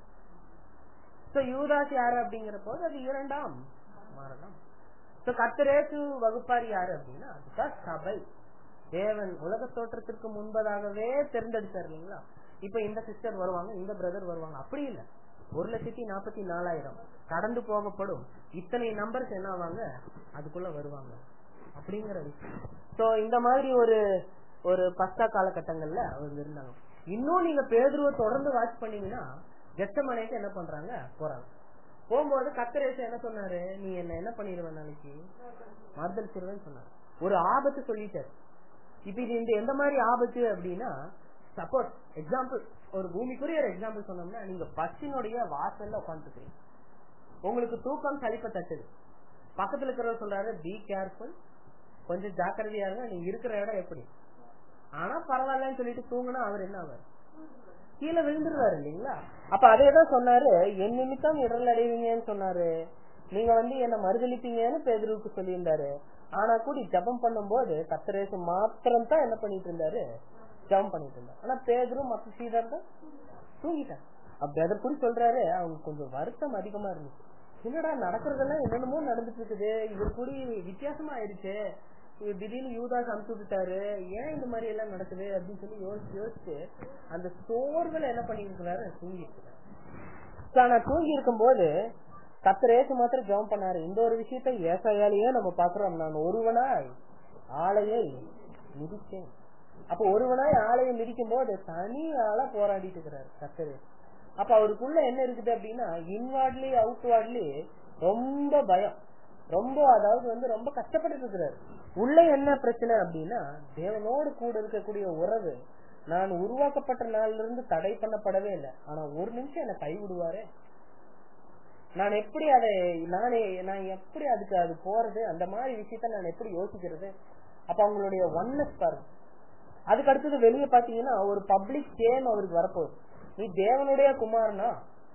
சோ யூதாஸ் யாரு அப்படிங்கிற போது அது இரண்டாம் மரணம் சோ கத்திரேசு வகுப்பாரி யாரு அப்படின்னா அதுதான் சபை தேவன் உலக தோற்றத்திற்கு முன்பதாகவே தேர்ந்தெடுத்தார் இல்லைங்களா இப்ப இந்த சிஸ்டர் வருவாங்க இந்த பிரதர் வருவாங்க அப்படி இல்ல ஒரு லட்சத்தி நாற்பத்தி நாலாயிரம் கடந்து போகப்படும் இத்தனை நம்பர்ஸ் என்ன ஆவாங்க அதுக்குள்ள வருவாங்க அப்படிங்கிற விஷயம் சோ இந்த மாதிரி ஒரு ஒரு பஸ்தா காலகட்டங்கள்ல அவங்க இருந்தாங்க இன்னும் நீங்க பேதுருவை தொடர்ந்து வாட்ச் பண்ணீங்கன்னா கெட்டமனைக்கு என்ன பண்றாங்க போறாங்க போகும்போது கத்தரேசு என்ன சொன்னாரு நீ என்ன என்ன பண்ணிடுவ நாளைக்கு மறுதல் சிறுவன் சொன்னாரு ஒரு ஆபத்து சொல்லிட்டாரு இப்ப இது இந்த எந்த மாதிரி ஆபத்து அப்படின்னா சப்போஸ் எக்ஸாம்பிள் ஒரு பூமிக்குரிய ஒரு எக்ஸாம்பிள் சொன்னோம்னா நீங்க பஸ்ஸினுடைய வாசல்ல உட்காந்துக்கிறீங்க உங்களுக்கு தூக்கம் சலிப்ப தட்டுது பக்கத்துல இருக்கிறவர் சொல்றாரு பி கேர்ஃபுல் கொஞ்சம் ஜாக்கிரதையா இருங்க நீ இருக்கிற இடம் எப்படி ஆனா பரவாயில்லன்னு சொல்லிட்டு தூங்குனா அவர் என்ன ஆவார் கீழே விழுந்துருவாரு இல்லைங்களா அப்ப அதேதான் சொன்னாரு என் நிமித்தம் இடல் அடைவீங்கன்னு சொன்னாரு நீங்க வந்து என்ன மறுதளிப்பீங்கன்னு பேதருக்கு சொல்லியிருந்தாரு ஆனா கூடி ஜபம் பண்ணும்போது கத்தரேசு மாத்திரம் தான் என்ன பண்ணிட்டு இருந்தாரு ஜபம் பண்ணிட்டு இருந்தாரு ஆனா பேதரும் மத்த சீதர் தான் தூங்கிட்டாங்க அப்படி அதை கூட சொல்றாரு அவங்க கொஞ்சம் வருத்தம் அதிகமா இருந்துச்சு என்னடா நடக்கிறதெல்லாம் என்னென்னமோ நடந்துட்டு இருக்குது இவர் கூடி வித்தியாசமா ஆயிடுச்சு இவர் திடீர்னு யூதாஸ் அனுப்பிச்சு விட்டுட்டாரு ஏன் இந்த மாதிரி எல்லாம் நடக்குது அப்படின்னு சொல்லி யோசிச்சு யோசிச்சு அந்த சோர்வுல என்ன பண்ணிட்டு இருக்கிறாரு தூங்கி இருக்கிறாரு ஆனா தூங்கி இருக்கும் போது கத்தரேசு மாத்திரம் ஜெபம் பண்ணாரு இந்த ஒரு விஷயத்த ஏசாயாலேயே நம்ம பாக்குறோம் நான் ஒருவனாய் ஆலையை மிதிச்சேன் அப்ப ஒருவனாய் ஆலையை மிதிக்கும் போது தனி ஆளா போராடிட்டு இருக்கிறாரு கத்தரே அப்ப அவருக்குள்ள என்ன இருக்குது அப்படின்னா இன்வார்ட்லி அவுட்வார்ட்லி ரொம்ப பயம் ரொம்ப அதாவது வந்து ரொம்ப கஷ்டப்பட்டு இருக்கிறாரு உள்ள என்ன பிரச்சனை அப்படின்னா தேவனோடு கூட இருக்கக்கூடிய உறவு நான் உருவாக்கப்பட்ட நாள்ல இருந்து தடை பண்ணப்படவே இல்லை ஆனா ஒரு நிமிஷம் என்ன கைவிடுவாரே நான் எப்படி அதை நானே நான் எப்படி அதுக்கு அது போறது அந்த மாதிரி விஷயத்த நான் எப்படி யோசிக்கிறது அப்ப அவங்களுடைய ஒன்னஸ் பாருங்க அதுக்கு அடுத்தது வெளியே பாத்தீங்கன்னா ஒரு பப்ளிக் கேம் அவருக்கு வரப்போகுது நீ தேவனுடைய குமாரனா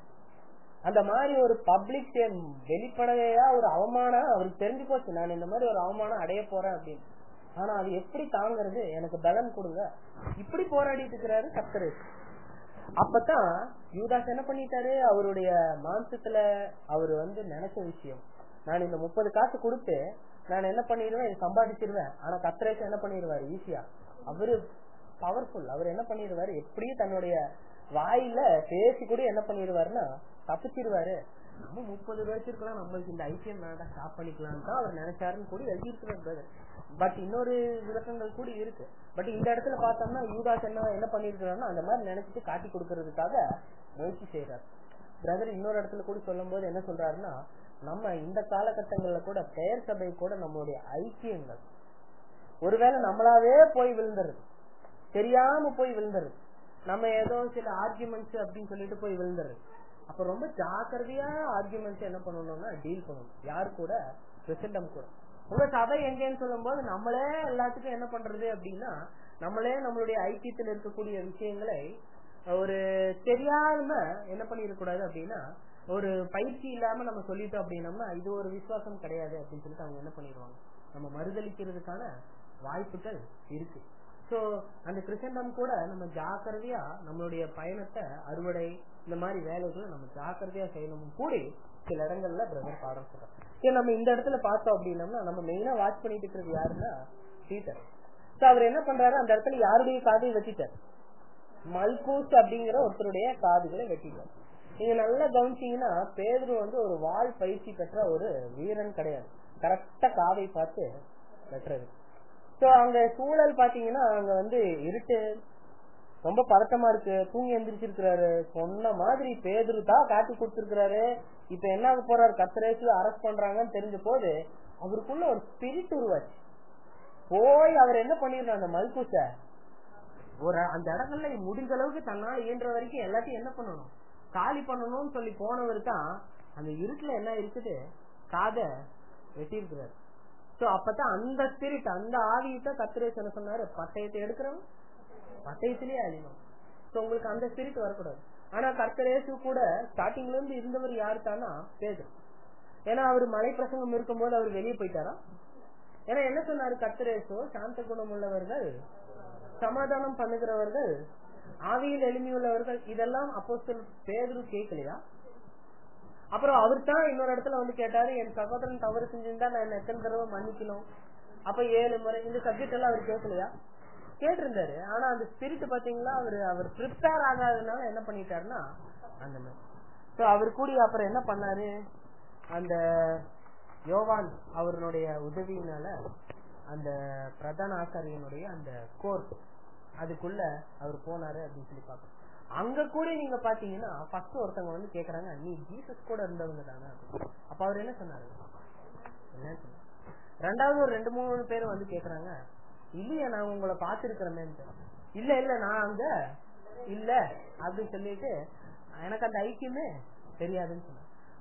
அந்த மாதிரி ஒரு பப்ளிக் கேம் வெளிப்படையா ஒரு அவமானம் அவருக்கு தெரிஞ்சு போச்சு நான் இந்த மாதிரி ஒரு அவமானம் அடைய போறேன் அப்படின்னு ஆனா அது எப்படி தாங்குறது எனக்கு பலன் கொடுங்க இப்படி போராடிட்டு இருக்கிறாரு கத்தரு அப்பதான் யூதாஸ் என்ன பண்ணிட்டாரு அவருடைய மாம்சத்துல அவர் வந்து நினைச்ச விஷயம் நான் இந்த முப்பது காசு கொடுத்து நான் என்ன பண்ணிடுவேன் இது சம்பாதிச்சிருவேன் ஆனா கத்திரேச என்ன பண்ணிடுவாரு ஈஸியா அவரு பவர்ஃபுல் அவர் என்ன பண்ணிடுவாரு எப்படியும் தன்னுடைய வாயில பேசி கூட என்ன பண்ணிடுவாருன்னா தப்பிச்சிருவாரு நம்ம முப்பது வச்சிருக்கலாம் நம்மளுக்கு இந்த ஐசிஎம் வேண்டாம் ஸ்டாப் பண்ணிக்கலாம் தான் அவர் நினைச்சாருன்னு கூட எழுதியிருக்கிறார் பட் இன்னொரு விளக்கங்கள் கூட இருக்கு பட் இந்த இடத்துல பார்த்தோம்னா யூதாஸ் என்ன என்ன பண்ணிருக்கிறாருன்னா அந்த மாதிரி நினைச்சிட்டு காட்டி கொடுக்கறதுக்காக முயற்சி செய்யறாரு பிரதர் இன்னொரு இடத்துல கூட சொல்லும் போது என்ன சொல்றாருன்னா நம்ம இந்த காலகட்டங்கள்ல கூட பெயர் சபை கூட நம்மளுடைய ஐக்கியங்கள் ஒருவேளை நம்மளாவே போய் விழுந்துருது தெரியாம போய் விழுந்துருது நம்ம ஏதோ சில ஆர்குமெண்ட்ஸ் அப்படின்னு சொல்லிட்டு போய் விழுந்துருது அப்ப ரொம்ப ஜாக்கிரதையா ஆர்குமெண்ட்ஸ் என்ன பண்ணணும்னா டீல் பண்ணணும் யாரு கூட பிரசிடம் கூட உங்க சபை எங்கன்னு சொல்லும் போது நம்மளே எல்லாத்துக்கும் என்ன பண்றது அப்படின்னா நம்மளே நம்மளுடைய ஐக்கியத்தில் இருக்கக்கூடிய விஷயங்களை ஒரு தெரியாம என்ன பண்ணிடக்கூடாது அப்படின்னா ஒரு பயிற்சி இல்லாம நம்ம சொல்லிட்டோம் அப்படின்னம்னா இது ஒரு விசுவாசம் கிடையாது அப்படின்னு சொல்லிட்டு அவங்க என்ன பண்ணிடுவாங்க நம்ம மறுதளிக்கிறதுக்கான வாய்ப்புகள் இருக்கு சோ அந்த கிறிஸ்தண்டம் கூட நம்ம ஜாக்கிரதையா நம்மளுடைய பயணத்தை அறுவடை இந்த மாதிரி வேலைகளை நம்ம ஜாக்கிரதையா செய்யணும் கூடி சில இடங்கள்ல பிரதர் பாடம் சொல்றோம் சரி நம்ம இந்த இடத்துல பார்த்தோம் அப்படின்னம்னா நம்ம மெயினா வாட்ச் பண்ணிட்டு இருக்கிறது யாருன்னா சீட்டர் சோ அவர் என்ன பண்றாரு அந்த இடத்துல யாருடைய காதை வெட்டிட்டார் மல்கூஸ் அப்படிங்கிற ஒருத்தருடைய காதுகளை வெட்டிட்டார் நீங்க நல்லா கவனிச்சீங்கன்னா பேதுரு வந்து ஒரு வாழ் பயிற்சி பெற்ற ஒரு வீரன் கிடையாது கரெக்டா காதை பார்த்து வெட்டுறது சோ அங்க சூழல் பாத்தீங்கன்னா அங்க வந்து இருட்டு ரொம்ப பதட்டமா இருக்கு தூங்கி எந்திரிச்சிருக்கிறாரு சொன்ன மாதிரி பேதுரு தான் காட்டி கொடுத்திருக்கிறாரு இப்ப என்ன ஆக போறாரு கத்திரேசு அரெஸ்ட் பண்றாங்கன்னு தெரிஞ்ச போது அவருக்குள்ள ஒரு ஸ்பிரிட் உருவாச்சு போய் அவர் என்ன பண்ணிருந்தார் அந்த மல்கூச ஒரு அந்த இடங்கள்ல முடிஞ்ச அளவுக்கு தன்னால இயன்ற வரைக்கும் எல்லாத்தையும் என்ன பண்ணணும் காலி பண்ணணும்னு சொல்லி போனவர் தான் அந்த இருட்டுல என்ன இருக்குது காத வெட்டி இருக்கிறாரு சோ அப்பதான் அந்த ஸ்பிரிட் அந்த ஆவியத்தை கத்திரேசு என்ன சொன்னாரு பட்டயத்தை எடுக்கிறவன் பட்டயத்திலேயே அழிணும் சோ உங்களுக்கு அந்த ஸ்பிரிட் வரக்கூடாது ஆனா கர்த்தரேசு கூட ஸ்டார்டிங்ல இருந்து இருந்தவர் யாரு தானா பேதர் ஏன்னா அவர் மலை பிரசங்கம் இருக்கும்போது அவர் வெளியே போயிட்டாரா ஏன்னா என்ன சொன்னாரு கர்த்தரேசு சாந்த குணம் உள்ளவர்கள் சமாதானம் பண்ணுகிறவர்கள் ஆவியில் எளிமையுள்ளவர்கள் இதெல்லாம் அப்போ பேதரு கேட்கலையா அப்புறம் அவர் தான் இன்னொரு இடத்துல வந்து கேட்டாரு என் சகோதரன் தவறு செஞ்சிருந்தா நான் என்ன எத்தனை தடவை மன்னிக்கணும் அப்ப ஏழு முறை இந்த சப்ஜெக்ட் எல்லாம் அவர் கேட்கலையா கேட்டிருந்தாரு ஆனா அந்த ஸ்பிரிட் பாத்தீங்களா அவரு அவர் ப்ரிப்பேர் ஆகாதனால என்ன பண்ணிட்டாருன்னா அந்த மாதிரி சோ அவர் கூடி அப்புறம் என்ன பண்ணாரு அந்த யோவான் அவருடைய உதவியினால அந்த பிரதான ஆசாரியனுடைய அந்த கோர்ட் அதுக்குள்ள அவர் போனாரு அப்படின்னு சொல்லி பாக்கணும் அங்க கூட நீங்க பாத்தீங்கன்னா ஃபர்ஸ்ட் ஒருத்தவங்க வந்து கேக்குறாங்க நீ ஜீசஸ் கூட இருந்தவங்க தானே அப்ப அவர் என்ன சொன்னாரு என்ன சொன்னாரு ரெண்டாவது ஒரு ரெண்டு மூணு பேர் வந்து கேக்குறாங்க இல்லையா நான் உங்களை பாத்துருக்கிறேன் இல்ல இல்ல நான் அங்க இல்ல அப்படின்னு சொல்லிட்டு எனக்கு அந்த ஐக்கியமே தெரியாதுன்னு சொன்னேன்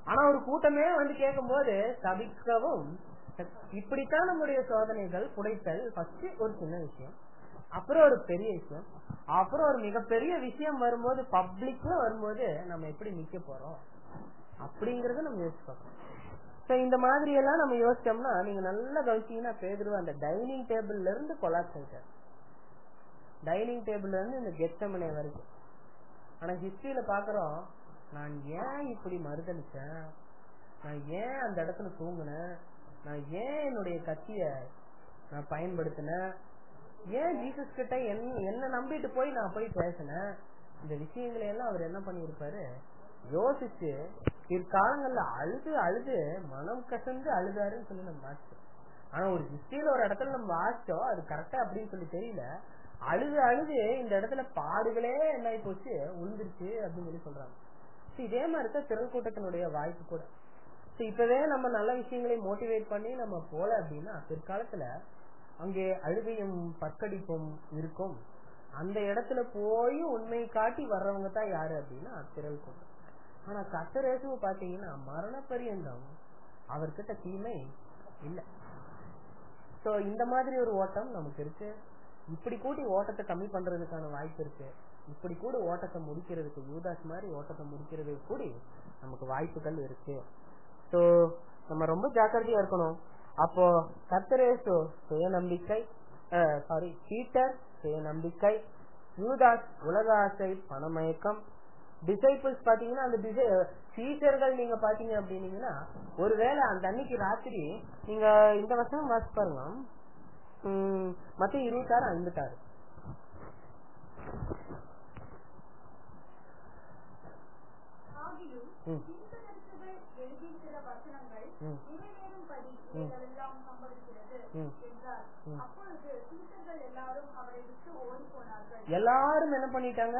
ஆனா ஒரு கூட்டமே வந்து கேட்கும் போது தவிக்கவும் இப்படித்தான் நம்முடைய சோதனைகள் புடைத்தல் ஃபர்ஸ்ட் ஒரு சின்ன விஷயம் அப்புறம் ஒரு பெரிய விஷயம் அப்புறம் ஒரு மிகப்பெரிய விஷயம் வரும்போது பப்ளிக்ல வரும்போது நம்ம எப்படி நிக்க போறோம் அப்படிங்கறத நம்ம யோசிச்சு பார்க்கணும் சோ இந்த மாதிரி எல்லாம் நம்ம யோசிச்சோம்னா நீங்க நல்லா கவனிச்சீங்கன்னா பேதுருவ அந்த டைனிங் டேபிள்ல இருந்து கொலாப்ஸ் ஆயிட்டார் டைனிங் டேபிள்ல இருந்து இந்த கெச்சமனை வரைக்கும் ஆனா ஹிஸ்டரியில பாக்குறோம் நான் ஏன் இப்படி மறுதளிச்சேன் நான் ஏன் அந்த இடத்துல தூங்குனேன் நான் ஏன் என்னுடைய கத்திய நான் பயன்படுத்தினேன் ஏன் ஜீசஸ் கிட்ட என்ன நம்பிட்டு போய் நான் போய் பேசினேன் இந்த விஷயங்களை எல்லாம் அவர் என்ன பண்ணிருப்பாரு யோசிச்சு பிற்காலங்கள்ல அழுது அழுது மனம் கசந்து அழுதாருன்னு சொல்லி நம்ம வாசிச்சோம் ஆனா ஒரு ஹிஸ்டரியில ஒரு இடத்துல நம்ம வாசிச்சோம் அது கரெக்டா அப்படின்னு சொல்லி தெரியல அழுது அழுது இந்த இடத்துல பாடுகளே என்ன ஆகி போச்சு உழுந்துருச்சு அப்படின்னு சொல்லி சொல்றாங்க இதே மாதிரிதான் திரள் கூட்டத்தினுடைய வாய்ப்பு கூட இப்பவே நம்ம நல்ல விஷயங்களை மோட்டிவேட் பண்ணி நம்ம போல அப்படின்னா பிற்காலத்துல அங்கே அழுகையும் பற்கடிப்பும் இருக்கும் அந்த இடத்துல போய் உண்மை காட்டி வர்றவங்க தான் யாரு அப்படின்னா திரள் கூட்டம் ஆனா கத்தரேசுவ பாத்தீங்கன்னா மரண பரியந்தம் அவர்கிட்ட தீமை இல்ல சோ இந்த மாதிரி ஒரு ஓட்டம் நமக்கு இருக்கு இப்படி கூட்டி ஓட்டத்தை கம்மி பண்றதுக்கான வாய்ப்பு இருக்கு இப்படி கூட ஓட்டத்தை முடிக்கிறதுக்கு யூதாஸ் மாதிரி ஓட்டத்தை முடிக்கிறதுக்கு கூடி நமக்கு வாய்ப்புகள் இருக்கு சோ நம்ம ரொம்ப ஜாக்கிரதையா இருக்கணும் அப்போ கத்தரேசு சுயநம்பிக்கை சாரி பீட்டர் சுயநம்பிக்கை யூதாஸ் உலக ஆசை பணமயக்கம் டிசைபிள்ஸ் பாத்தீங்கன்னா அந்த டீச்சர்கள் நீங்க பாத்தீங்க அப்படின்னீங்கன்னா ஒருவேளை அந்த அன்னைக்கு ராத்திரி நீங்க இந்த வருஷம் வாசி பாருங்க மத்திய இருபத்தாறு ஐம்பத்தாறு ஆகிலும் ம். தீர்க்கதரிசிகள் எழுதியிருக்கிற வசனங்கள் ம். நிறைவேறும்படி இவைகளெல்லாம் சம்பவிக்கிறது ம். என்றார் ம். அப்பொழுது சீசர்கள் எல்லாரும் அவரை விட்டு ஓடி போனார்கள் எல்லாரும் என்ன பண்ணிட்டாங்க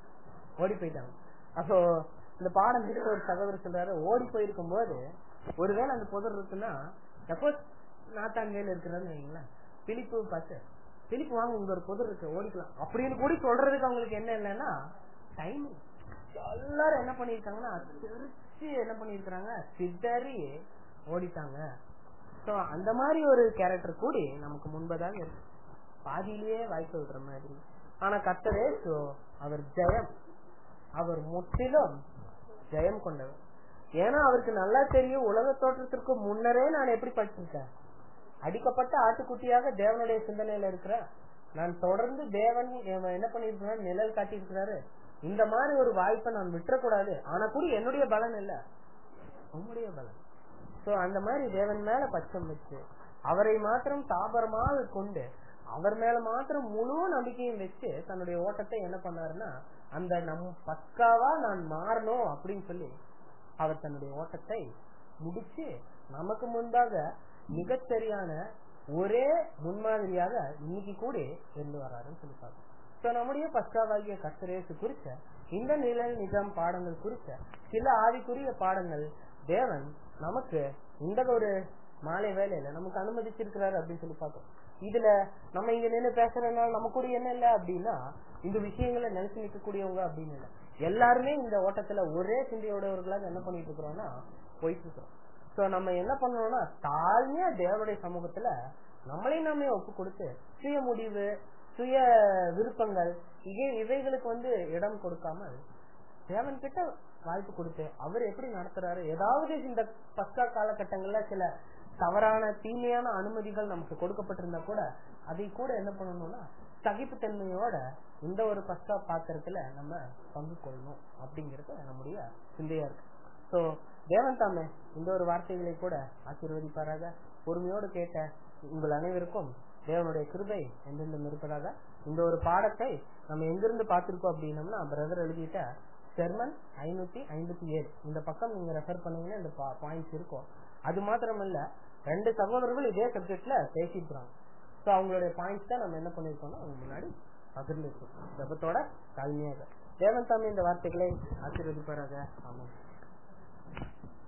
ஓடி போயிட்டாங்க அப்போ இந்த பாடம் எடுத்த ஒரு சகோதரர் சொல்றாரு ஓடி போயிருக்கும் போது ஒருவேளை அந்த புதர் இருக்குன்னா சப்போஸ் நாத்தான் மேல இருக்கிறான்னு வைங்களேன் பிலிப்பு பார்த்து பிலிப்பு வாங்க இங்க ஒரு புதர் இருக்கு ஓடிக்கலாம் அப்படின்னு கூட சொல்றதுக்கு அவங்களுக்கு என்ன இல்லைன்னா டைம் எல்லாரும் என்ன பண்ணிருக்காங்கன்னா திருச்சி என்ன பண்ணிருக்காங்க சிதறி ஓடிட்டாங்க சோ அந்த மாதிரி ஒரு கேரக்டர் கூடி நமக்கு முன்பதாக இருக்கு பாதியிலேயே வாய்ப்பு விடுற மாதிரி ஆனா கத்தரே சோ அவர் ஜெயம் அவர் முற்றிலும் ஜெயம் கொண்டவர் ஏன்னா அவருக்கு நல்லா தெரியும் உலக தோற்றத்திற்கு முன்னரே நான் எப்படி படிச்சிருக்கேன் அடிக்கப்பட்ட ஆட்டுக்குட்டியாக தேவனுடைய சிந்தனையில இருக்கிறேன் நான் தொடர்ந்து தேவன் என்ன பண்ணிருக்கிறார் நிழல் காட்டியிருக்கிறாரு இந்த மாதிரி ஒரு வாய்ப்பை நான் விட்டுறக்கூடாது ஆனா கூட என்னுடைய பலன் இல்ல உங்களுடைய பலன் சோ அந்த மாதிரி தேவன் மேல பச்சம் வச்சு அவரை மாத்திரம் தாபரமாக கொண்டு அவர் மேல மாத்திரம் முழு நம்பிக்கையும் வச்சு தன்னுடைய ஓட்டத்தை என்ன பண்ணாருன்னா அந்த நம் பக்காவா நான் மாறணும் அப்படின்னு சொல்லி அவர் தன்னுடைய ஓட்டத்தை முடிச்சு நமக்கு முன்பாக மிகச்சரியான ஒரே முன்மாதிரியாக இன்னைக்கு கூட இருந்து வராருன்னு சொல்லி பார்க்கணும் சோ நம்முடைய பஸ்காவாகிய கத்தரேசு குறித்த இந்த நிழல் நிஜம் பாடங்கள் குறித்த சில ஆவிக்குரிய பாடங்கள் தேவன் நமக்கு இந்த ஒரு மாலை வேலையில நமக்கு அனுமதிச்சிருக்கிறாரு அப்படின்னு சொல்லி பார்க்கணும் இதுல நம்ம இங்க நின்று பேசுறதுனால நம்ம கூட என்ன இல்ல அப்படின்னா இந்த விஷயங்களை நினைச்சு நிற்கக்கூடியவங்க அப்படின்னு இல்ல எல்லாருமே இந்த ஓட்டத்துல ஒரே சிந்தையோடவர்களாக என்ன பண்ணிட்டு இருக்கிறோம்னா போயிட்டு இருக்கிறோம் சோ நம்ம என்ன பண்ணணும்னா தாழ்மையா தேவனுடைய சமூகத்துல நம்மளே நாமே ஒப்பு கொடுத்து சுய முடிவு சுய விருப்பங்கள் இவை இவைகளுக்கு வந்து இடம் கொடுக்காமல் தேவன் கிட்ட வாய்ப்பு கொடுத்து அவர் எப்படி நடத்துறாரு ஏதாவது இந்த பஸ்கா காலகட்டங்கள்ல சில தவறான தீமையான அனுமதிகள் நமக்கு கொடுக்கப்பட்டிருந்தா கூட அதை கூட என்ன பண்ணணும்னா சகிப்புத்தன்மையோட இந்த ஒரு பஸ்கா பாத்திரத்துல நம்ம பங்கு கொள்ளணும் அப்படிங்கறது நம்முடைய சிந்தையா இருக்கு சோ தேவன் தாமே இந்த ஒரு வார்த்தைகளை கூட ஆசீர்வதிப்பாராக பொறுமையோடு கேட்ட உங்கள் அனைவருக்கும் தேவனுடைய கிருபை எந்தெந்தும் இருப்பதாக இந்த ஒரு பாடத்தை நம்ம எங்கிருந்து பார்த்திருக்கோம் அப்படின்னம்னா பிரதர் எழுதிட்ட ஜெர்மன் ஐநூத்தி ஐம்பத்தி ஏழு இந்த பக்கம் நீங்க ரெஃபர் பண்ணீங்கன்னா இந்த பாயிண்ட்ஸ் இருக்கும் அது மாத்திரம் இல்ல ரெண்டு சகோதரர்கள் இதே சப்ஜெக்ட்ல பேசிருக்காங்க சோ அவங்களுடைய பாயிண்ட்ஸ் தான் நம்ம என்ன பண்ணிருக்கோம்னா அவங்க முன்னாடி பகிர்ந்துருக்கோம் ஜபத்தோட தாழ்மையாக தேவன் தாமே இந்த வார்த்தைகளை ஆசீர்வதிப்பாராக ஆமாம்